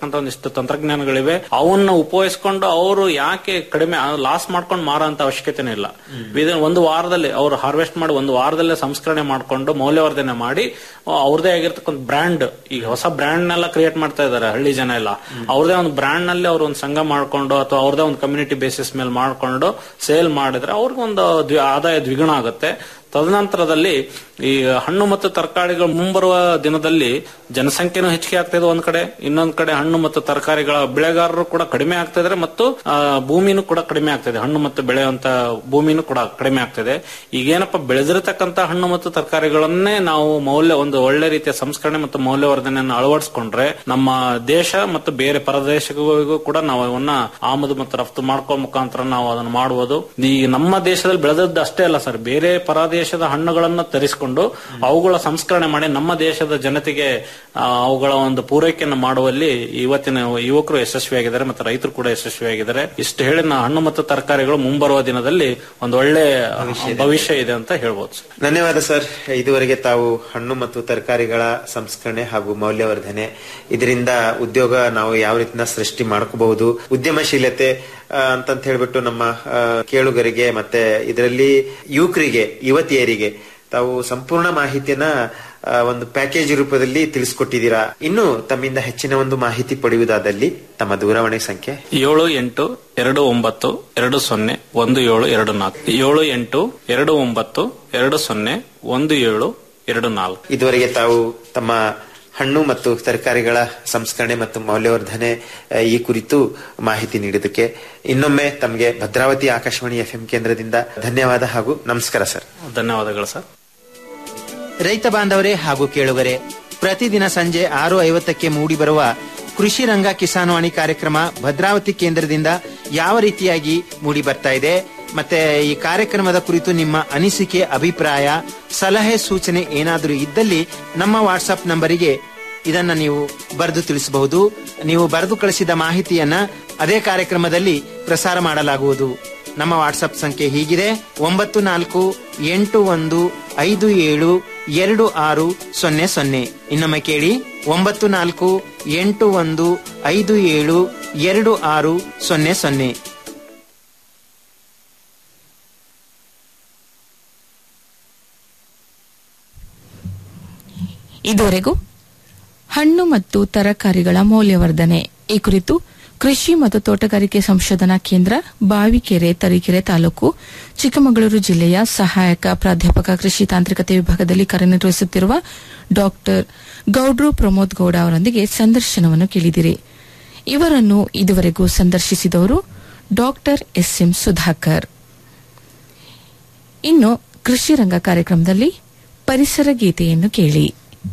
ಆಗಿರ್ತಕ್ಕಂಥ ಒಂದಿಷ್ಟು ತಂತ್ರಜ್ಞಾನಗಳಿವೆ ಅವನ್ನ ಉಪಯೋಗಿಸ್ಕೊಂಡು ಅವರು ಯಾಕೆ ಕಡಿಮೆ ಲಾಸ್ ಮಾಡ್ಕೊಂಡು ಮಾರೋ ಅಂತ ಅವಶ್ಯಕತೆನೇ ಇಲ್ಲ Within ಒಂದು ವಾರದಲ್ಲಿ ಅವರು ಹಾರ್ವೆಸ್ಟ್ ಮಾಡಿ ಒಂದು ವಾರದಲ್ಲೇ ಸಂಸ್ಕರಣೆ ಮಾಡ್ಕೊಂಡು ಮೌಲ್ಯವರ್ಧನೆ ಮಾಡಿ ಆ, ಅವ್ರದೇ ಆಗಿರ್ತಕ್ಕಂಥ ಬ್ರ್ಯಾಂಡ್ ಈಗ ಹೊಸ ಬ್ರ್ಯಾಂಡ್ ನೆಲ್ಲ ಕ್ರಿಯೇಟ್ ಮಾಡ್ತಾ ಇದಾರೆ ಹಳ್ಳಿ ಜನ ಎಲ್ಲ ಅವ್ರದೇ ಒಂದು ಬ್ರ್ಯಾಂಡ್ ನಲ್ಲಿ ಅವ್ರು ಒಂದು ಸಂಘ ಮಾಡ್ಕೊಂಡು ಅಥವಾ ಅವ್ರದೇ ಒಂದು ಕಮ್ಯುನಿಟಿ ಬೇಸಿಸ್ ಮೇಲೆ ಮಾಡ್ಕೊಂಡು ಸೇಲ್ ಮಾಡಿದ್ರೆ ಅವ್ರಿಗೊಂದು ದ್ವಿ- ಆದಾಯ ದ್ವಿಗುಣ ಆಗುತ್ತೆ ತದನಂತರದಲ್ಲಿ ಈ ಹಣ್ಣು ಮತ್ತು ತರಕಾರಿಗಳು ಮುಂಬರುವ ದಿನದಲ್ಲಿ ಜನಸಂಖ್ಯೆನೂ ಹೆಚ್ಚಿಗೆ ಆಗ್ತಾ ಇದೆ ಒಂದ್ ಕಡೆ ಇನ್ನೊಂದ್ ಕಡೆ ಹಣ್ಣು ಮತ್ತು ತರಕಾರಿಗಳ ಬೆಳೆಗಾರರು ಕೂಡ ಕಡಿಮೆ ಆಗ್ತಾ ಇದಾರೆ ಮತ್ತು ಆ, ಭೂಮಿನೂ ಕೂಡ ಕಡಿಮೆ ಆಗ್ತಿದೆ ಹಣ್ಣು ಮತ್ತು ಬೆಳೆಯುವಂತ ಭೂಮಿನೂ ಕೂಡ ಕಡಿಮೆ ಆಗ್ತಿದೆ ಈಗೇನಪ್ಪ ಬೆಳೆದಿರತಕ್ಕಂತ ಹಣ್ಣು ಮತ್ತು ತರಕಾರಿಗಳನ್ನೇ ನಾವು ಮೌಲ್ಯ ಒಂದು ಒಳ್ಳೆ ರೀತಿಯ ಸಂಸ್ಕರಣೆ ಮತ್ತು ಮೌಲ್ಯವರ್ಧನೆಯನ್ನು ಅಳವಡಿಸಿಕೊಂಡ್ರೆ ನಮ್ಮ ದೇಶ ಮತ್ತು ಬೇರೆ ಪರದೇಶಗಳಿಗೂ ಕೂಡ ನಾವು ಅವನ್ನ ಆಮದು ಮತ್ತು ರಫ್ತು ಮಾಡ್ಕೋ ಮುಖಾಂತರ ನಾವು ಅದನ್ನು ಮಾಡುವುದು ಈ ನಮ್ಮ ದೇಶದಲ್ಲಿ ಬೆಳೆದದ್ದು ಅಷ್ಟೇ ಅಲ್ಲ ಸರ್ ಬೇರೆ ಪರದೇಶದ ಹಣ್ಣುಗಳನ್ನ ತರಿಸಿಕೊಂಡು ಅವುಗಳ ಸಂಸ್ಕರಣೆ ಮಾಡಿ ನಮ್ಮ ದೇಶದ ಜನತೆಗೆ ಆ, ಅವುಗಳ ಒಂದು ಪೂರೈಕೆಯನ್ನು ಮಾಡುವಲ್ಲಿ ಇವತ್ತಿನ ಯುವಕರು ಯಶಸ್ವಿಯಾಗಿದ್ದಾರೆ ಮತ್ತು ರೈತರು ಕೂಡ ಯಶಸ್ವಿಯಾಗಿದ್ದಾರೆ ಇಷ್ಟು ಹೇಳಿ ನಾ ಹಣ್ಣು ಮತ್ತು ತರಕಾರಿಗಳು ಮುಂಬರುವ ದಿನದಲ್ಲಿ ಒಂದು ಒಳ್ಳೆ ಭವಿಷ್ಯ ಇದೆ ಅಂತ ಹೇಳ್ಬೋದು ಸರ್. ಧನ್ಯವಾದ ಸರ್ ಇದುವರೆಗೆ ತಾವು ಹಣ್ಣು ಮತ್ತು ತರಕಾರಿಗಳ ಸಂಸ್ಕರಣೆ ಹಾಗೂ ಮೌಲ್ಯವರ್ಧನೆ ಇದರಿಂದ ಉದ್ಯೋಗ ನಾವು ಯಾವ ರೀತಿನ ಸೃಷ್ಟಿ ಮಾಡ್ಕೋಬಹುದು ಉದ್ಯಮಶೀಲತೆ ಆ, ಅಂತಂತ ಹೇಳ್ಬಿಟ್ಟು ನಮ್ಮ ಆ, ಕೇಳುಗರಿಗೆ ಮತ್ತೆ ಇದರಲ್ಲಿ ಯುವಕರಿಗೆ ಯುವತಿಯರಿಗೆ ತಾವು ಸಂಪೂರ್ಣ ಮಾಹಿತಿಯನ್ನ ಆ, ಒಂದು ಪ್ಯಾಕೇಜ್ ರೂಪದಲ್ಲಿ ತಿಳಿಸ್ಕೊಟ್ಟಿದ್ದೀರಾ ಇನ್ನು ತಮ್ಮಿಂದ ಹೆಚ್ಚಿನ ಒಂದು ಮಾಹಿತಿ ಪಡೆಯುವುದಾದಲ್ಲಿ ತಮ್ಮ ದೂರವಾಣಿ ಸಂಖ್ಯೆ ಏಳು ಎಂಟು ಎರಡು ಒಂಬತ್ತು ಎರಡು ಸೊನ್ನೆ ಒಂದು ಏಳು ಎರಡು ನಾಲ್ಕು ಏಳು ಎಂಟು ಎರಡು ಒಂಬತ್ತು ಎರಡು ಸೊನ್ನೆ ಒಂದು ಏಳು ಎರಡು ನಾಲ್ಕು ಇದುವರೆಗೆ ತಾವು ತಮ್ಮ ಹಣ್ಣು ಮತ್ತು ತರಕಾರಿಗಳ ಸಂಸ್ಕರಣೆ ಮತ್ತು ಮೌಲ್ಯವರ್ಧನೆ ಆ, ಈ ಕುರಿತು ಮಾಹಿತಿ ನೀಡಿದ್ದಕ್ಕೆ ಇನ್ನೊಮ್ಮೆ ತಮಗೆ ಭದ್ರಾವತಿ ಆಕಾಶವಾಣಿ ಎಫ್ಎಂ ಕೇಂದ್ರದಿಂದ ಧನ್ಯವಾದ ಹಾಗೂ ನಮಸ್ಕಾರ ಸರ್ ಧನ್ಯವಾದಗಳು ಸರ್ ರೈತ ಬಾಂಧವರೇ ಹಾಗೂ ಕೇಳುಗರೆ ಪ್ರತಿದಿನ ಸಂಜೆ ಆರು ಐವತ್ತಕ್ಕೆ ಮೂಡಿ ಬರುವ ಕೃಷಿ ರಂಗ ಕಿಸಾನ್ವಾಣಿ ಕಾರ್ಯಕ್ರಮ ಭದ್ರಾವತಿ ಕೇಂದ್ರದಿಂದ ಯಾವ ರೀತಿಯಾಗಿ ಮೂಡಿ ಬರ್ತಾ ಇದೆ ಮತ್ತೆ ಈ ಕಾರ್ಯಕ್ರಮದ ಕುರಿತು ನಿಮ್ಮ ಅನಿಸಿಕೆ ಅಭಿಪ್ರಾಯ ಸಲಹೆ ಸೂಚನೆ ಏನಾದರೂ ಇದ್ದಲ್ಲಿ ನಮ್ಮ ವಾಟ್ಸ್ಆಪ್ ನಂಬರಿಗೆ ಇದನ್ನ ನೀವು ಬರೆದು ತಿಳಿಸಬಹುದು ನೀವು ಬರೆದು ಕಳಿಸಿದ ಮಾಹಿತಿಯನ್ನ ಅದೇ ಕಾರ್ಯಕ್ರಮದಲ್ಲಿ ಪ್ರಸಾರ ಮಾಡಲಾಗುವುದು ನಮ್ಮ ವಾಟ್ಸ್ಆಪ್ ಸಂಖ್ಯೆ ಹೀಗಿದೆ ಒಂಬತ್ತು ನಾಲ್ಕು ಎಂಟು ಒಂದು ಐದು ಏಳು ಎರಡು ಆರು ಸೊನ್ನೆ ಸೊನ್ನೆ ಇನ್ನೊಮ್ಮೆ ಕೇಳಿ ಒಂಬತ್ತು ನಾಲ್ಕು ಎಂಟು ಒಂದು ಐದು ಏಳು ಎರಡು ಆರು ಸೊನ್ನೆ ಸೊನ್ನೆ ಇದುವರೆಗೂ ಹಣ್ಣು ಮತ್ತು ತರಕಾರಿಗಳ ಮೌಲ್ಯವರ್ಧನೆ ಈ ಕುರಿತು ಕೃಷಿ ಮತ್ತು ತೋಟಗಾರಿಕೆ ಸಂಶೋಧನಾ ಕೇಂದ್ರ ಬಾವಿಕೆರೆ ತರೀಕೆರೆ ತಾಲೂಕು ಚಿಕ್ಕಮಗಳೂರು ಜಿಲ್ಲೆಯ ಸಹಾಯಕ ಪ್ರಾಧ್ಯಾಪಕ ಕೃಷಿ ತಾಂತ್ರಿಕತೆ ವಿಭಾಗದಲ್ಲಿ ಕಾರ್ಯನಿರ್ವಹಿಸುತ್ತಿರುವ ಡಾಕ್ಟರ್ ಗೌಡ್ರು ಪ್ರಮೋದ್ ಗೌಡ ಅವರೊಂದಿಗೆ ಸಂದರ್ಶನವನ್ನು ಕೇಳಿದಿರಿ ಇವರನ್ನು ಇದುವರೆಗೂ ಸಂದರ್ಶಿಸಿದವರು ಡಾಕ್ಟರ್ ಎಸ್ಎಂ ಸುಧಾಕರ್ ಇನ್ನು ಕೃಷಿ ರಂಗ ಕಾರ್ಯಕ್ರಮದಲ್ಲಿ ಪರಿಸರ ಗೀತೆಯನ್ನು ಕೇಳಿ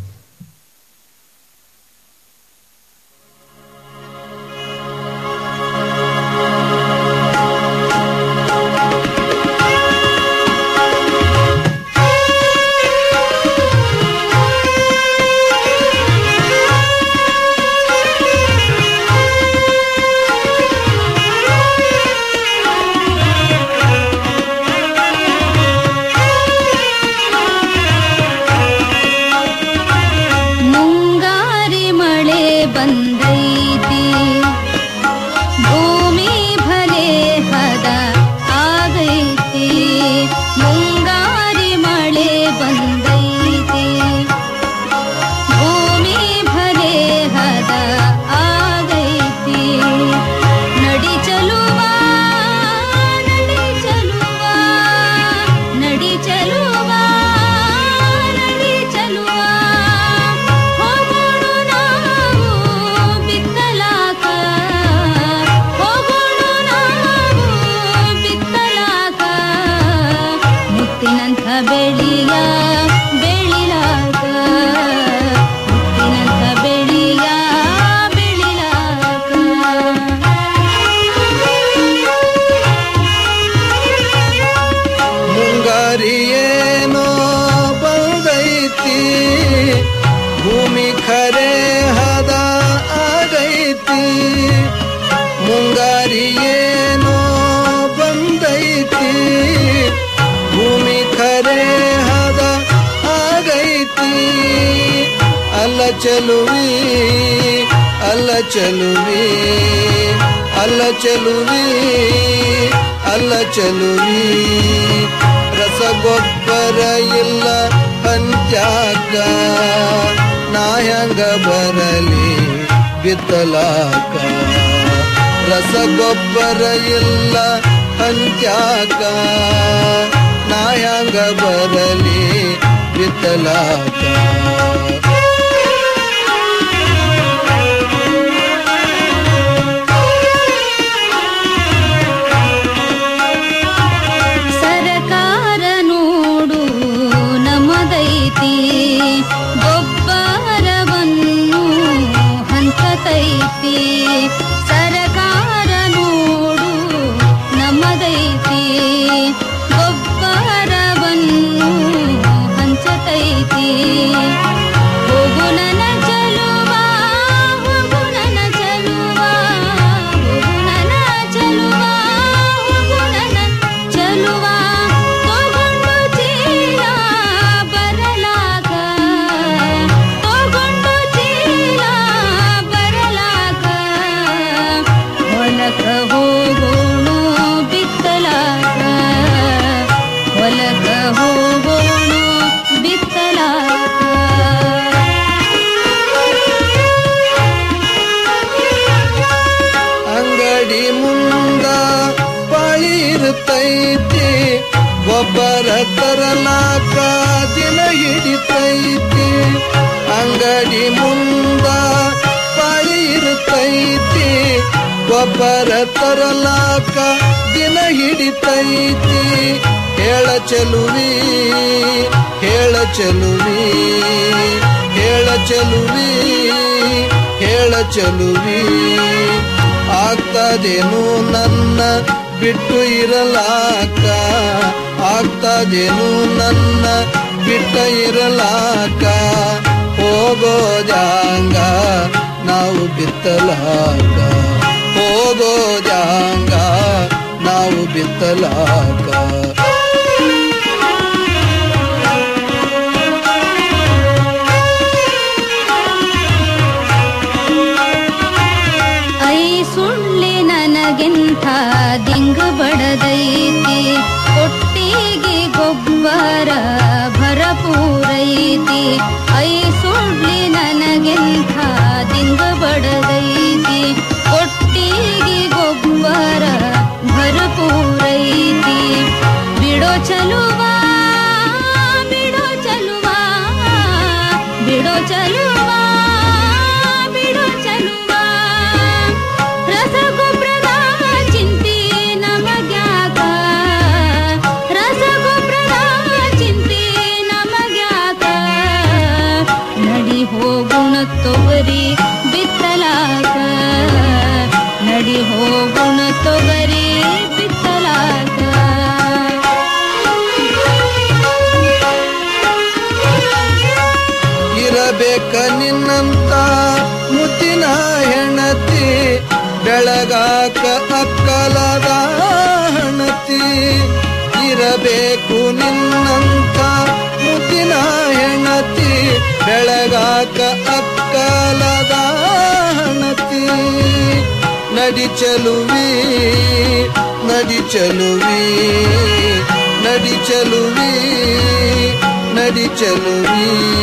ಮುಂಗಾರಿ ಮಳೆ ಬಂದೈತಿ ಭೂಮಿ ಭಲೆ ಹದ ಆಗೈತಿ ಮುಂಗಾರಿ ಮಳೆ ಬಂದೈತಿ ಭೂಮಿ ಭಲೆ ಹದ ಆಗೈತಿ ನಡಿ ಚಲುವ ನಡಿ ಚಲುವ ನಡಿ ಚಲುವ ನಡಿ ಚಲುವ ಹೋಗೋಣ ನಾವು ಬಿತ್ತಲಾಕ ಹೋಗೋಣ ನಾವು ಬಿತ್ತಲಾಕ ಮುತ್ತಿನಂಥ ಬೆಳಿಯ ಬೆಳಿಲಾಕ ಮುತ್ತಿನಂಥ ಬೆಳಿಯ ಮುಂಗಾರಿಯೇನೋ ಬಂದೈತಿ ಭೂಮಿ ಖರೆ ಹದ ಆಗೈತಿ ಮುಂಗಾರಿಯೇನೋ ಬಂದೈತಿ ಭೂಮಿ ಖರೆ ಹದ ಆಗೈತಿ ಅಲ್ಲ ಚಲುವಿ ಅಲ್ಲ ಚೆಲುವಿ ಅಲ್ಲ ಚೆಲುವಿ ಅಲ್ಲ ಚೆಲುವಿ ರಸಗೊಬ್ಬರ ಇಲ್ಲ ಪಂಚಾಕ ನಾ ಹೆಂಗ ಬರಲಿ ಬಿತ್ತಲಾಕ ರಸಗೊಬ್ಬರ ಇಲ್ಲ ಪಂಚಾಕ ನಾ ಹೆಂಗ ಬರಲಿ ಬಿತ್ತಲಾಕ ಸರಕಾರ ನೋಡು ನಮದೈತಿ ಗೊಬ್ಬರವನ್ನು ಹಂಚತೈತಿ ಸರಕಾರ ನೋಡು ನಮದೈತಿ ಗೊಬ್ಬರವನ್ನು ಹಂಚತೈತಿ ಹೋಗು ನನ್ನ ಚಲುವ ಹೋಗು ನನ್ನ ಚಲುವ ಹೋಗು ನನ್ನ ಚಲುವ ಹೋಗು ನನ್ನ ಚಲುವ ತಗೊಂಡು ಚೀಲ ಬರಲಾಗ ತಗೊಂಡು ಚೀಲ ಬರಲಾಗ ಹೊಲಕ ಹೋಗೋಣ ಬಿತ್ತಲಾಗ ಹೊಲಕ ಹೋಗೋಣ ಬಿತ್ತಲಾಗ ಅಂಗಡಿ ಮುಂದ ಪಾಳಿ ಇರುತ್ತೈತಿ ಗೊಬ್ಬರ ತರಲಾಕ ದಿನ ಹಿಡಿತೈತಿ ಅಂಗಡಿ ಮುಂದ ಪಾಳಿ ಇರುತ್ತೈತಿ ಗೊಬ್ಬರ ತರಲಾಕ ದಿನ ಹಿಡಿತೈತಿ ಹೇಳ ಚೆಲುವಿ ಹೇಳ ಚೆಲುವಿ ಹೇಳ ಚೆಲುವಿ ಹೇಳ ಚೆಲುವಿ ಆಗ್ತದೇನು ನನ್ನ ಬಿಟ್ಟು ಇರಲಾಕ ಆಗ್ತದೇನು ನನ್ನ ಬಿಟ್ಟ ಇರಲಾಕ ಹೋಗೋದ್ಯಾಂಗ ನಾವು ಬಿತ್ತಲಾಕ ಹೋಗೋದ್ಯಾಂಗ ನಾವು ಬಿತ್ತಲಾಕ ಐ ಸುಳ್ಳಿ ನನಗೆಂಥ ದಿಂಗ ಬಡದೈತಿ ಕೊಟ್ಟಿಗೆ ಗೊಬ್ಬರ ಭರಪೂರೈತಿ ಐ ಸುಳ್ಳಿ ನನಗೆಂಥ ದಿಂಗ ಬಡದೈತಿ ಕೊಟ್ಟಿಗೆ ಗೊಬ್ಬರ ಭರಪೂರೈತಿ ಬಿಡೋ ಚಲುವ ಬಿಡೋ ಚಲುವ ಬಿಡೋ ಚಲುವ ಬಿಡೋ ಚಲುವ ರಸಗೊಬ್ಬರದ ಚಿಂತೆ ನಮಗ್ಯಾಕ ರಸಗೊಬ್ಬರದ ಚಿಂತೆ ನಮಗ್ಯಾಕ ನಡಿ ಹೋಗುಣ ತೊಗರಿ ಬಿತ್ತಲಾಕ ನಡಿ ಹೋಗುಣ ತೊಗರಿ ಬಿತ್ತಲಾಕ ಇರಬೇಕ ನಿನ್ನಂತ ಮುದ್ದಿನ ಹೆಣತಿ ಬೆಳಗಾಕ ಅಕ್ಕಲದ ಹಣತಿ ಇರಬೇಕು ನಿನ್ನಂತ ಮುದ್ದಿನ ಹೆಣತಿ ಬೆಳಗಾಕ ಅಕ್ಕಲದ ಹಣತಿ ನಡಿ ಚಲುವಿ ನಡಿ ಚಲುವಿ ನಡಿ ಚಲುವಿ ನಡಿ ಚಲುವಿ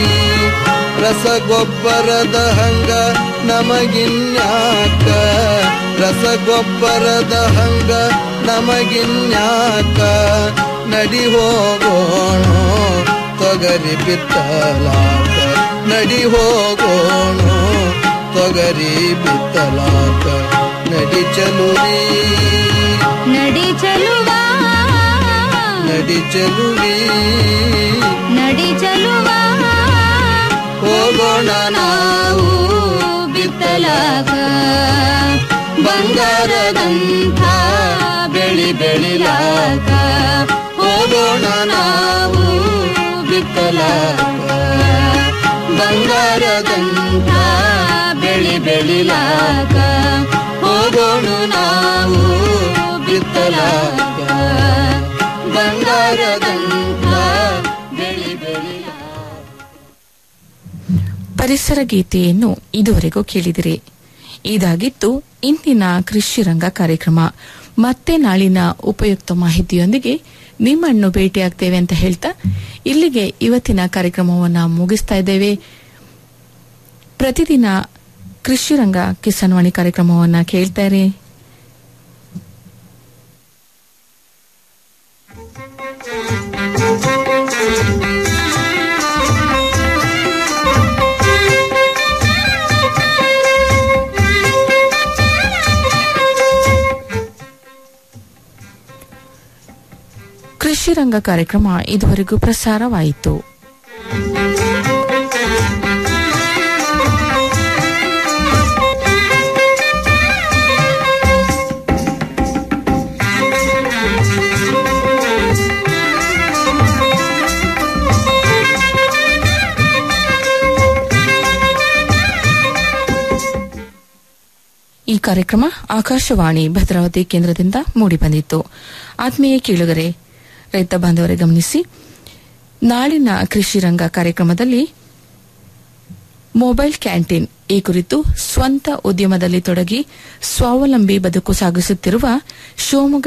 ರಸಗೊಬ್ಬರದ ಹಂಗ ನಮಗಿನ್ಯಾಕ ರಸಗೊಬ್ಬರದ ಹಂಗ ನಮಗಿನ್ಯಾಕ ನಡಿ ಹೋಗೋಣ ತೊಗರಿ ಬಿತ್ತಲಾಕ ನಡಿ ಹೋಗೋಣ ತೊಗರಿ ಬಿತ್ತಲಾಕ ನಡಿ ಚಲುವಿ ನಡಿ ಚಲುವ ನಡಿ ಚಲುವಿ ನಡಿ ಚಲುವ ಹೋಗೋಣ ನಾವು ಬಿತ್ತಲಾಗ ಬಂಗಾರದಂಥ ಬೆಳಿ ಬೆಳಿಲಾಗ ಹೋಗೋಣ ನಾವು ಬಿತ್ತಲಾಗ ಬಂಗಾರದಂಥ ಬೆಳಿ ಬೆಳಿಲಾಗ ಹೋಗೋಣ ನಾವು ಬಿತ್ತಲಾಗ ಬಂಗಾರದಂಥ ಬೆಳಿ ಬೆಳಿಲಾಗ ಪರಿಸರ ಗೀತೆಯನ್ನು ಇದುವರೆಗೂ ಕೇಳಿದಿರಿ ಇದಾಗಿತ್ತು ಇಂದಿನ ಕೃಷಿ ರಂಗ ಕಾರ್ಯಕ್ರಮ ಮತ್ತೆ ನಾಳಿನ ಉಪಯುಕ್ತ ಮಾಹಿತಿಯೊಂದಿಗೆ ನಿಮ್ಮನ್ನು ಭೇಟಿಯಾಗ್ತೇವೆ ಅಂತ ಹೇಳ್ತಾ ಇಲ್ಲಿಗೆ ಇವತ್ತಿನ ಕಾರ್ಯಕ್ರಮವನ್ನ ಮುಗಿಸ್ತಾ ಇದ್ದೇವೆ ಪ್ರತಿದಿನ ಕೃಷಿ ರಂಗ ಕಿಸಾನ್ವಾಣಿ ಕಾರ್ಯಕ್ರಮವನ್ನ ಕೇಳ್ತಾರೆ ಕೃಷಿ ರಂಗ ಕಾರ್ಯಕ್ರಮ ಇದುವರೆಗೂ ಪ್ರಸಾರವಾಯಿತು ಈ ಕಾರ್ಯಕ್ರಮ ಆಕಾಶವಾಣಿ ಭದ್ರಾವತಿ ಕೇಂದ್ರದಿಂದ ಮೂಡಿಬಂದಿತ್ತು ಆತ್ಮೀಯ ಕೇಳುಗರೆ ರೈತ ಬಾಂಧವರೇ ಗಮನಿಸಿ ನಾಳಿನ ಕೃಷಿ ರಂಗ ಕಾರ್ಯಕ್ರಮದಲ್ಲಿ ಮೊಬೈಲ್ ಕ್ಯಾಂಟೀನ್ ಈ ಕುರಿತು ಸ್ವಂತ ಉದ್ಯಮದಲ್ಲಿ ತೊಡಗಿ ಸ್ವಾವಲಂಬಿ ಬದುಕು ಸಾಗಿಸುತ್ತಿರುವ ಶಿವಮೊಗ್ಗ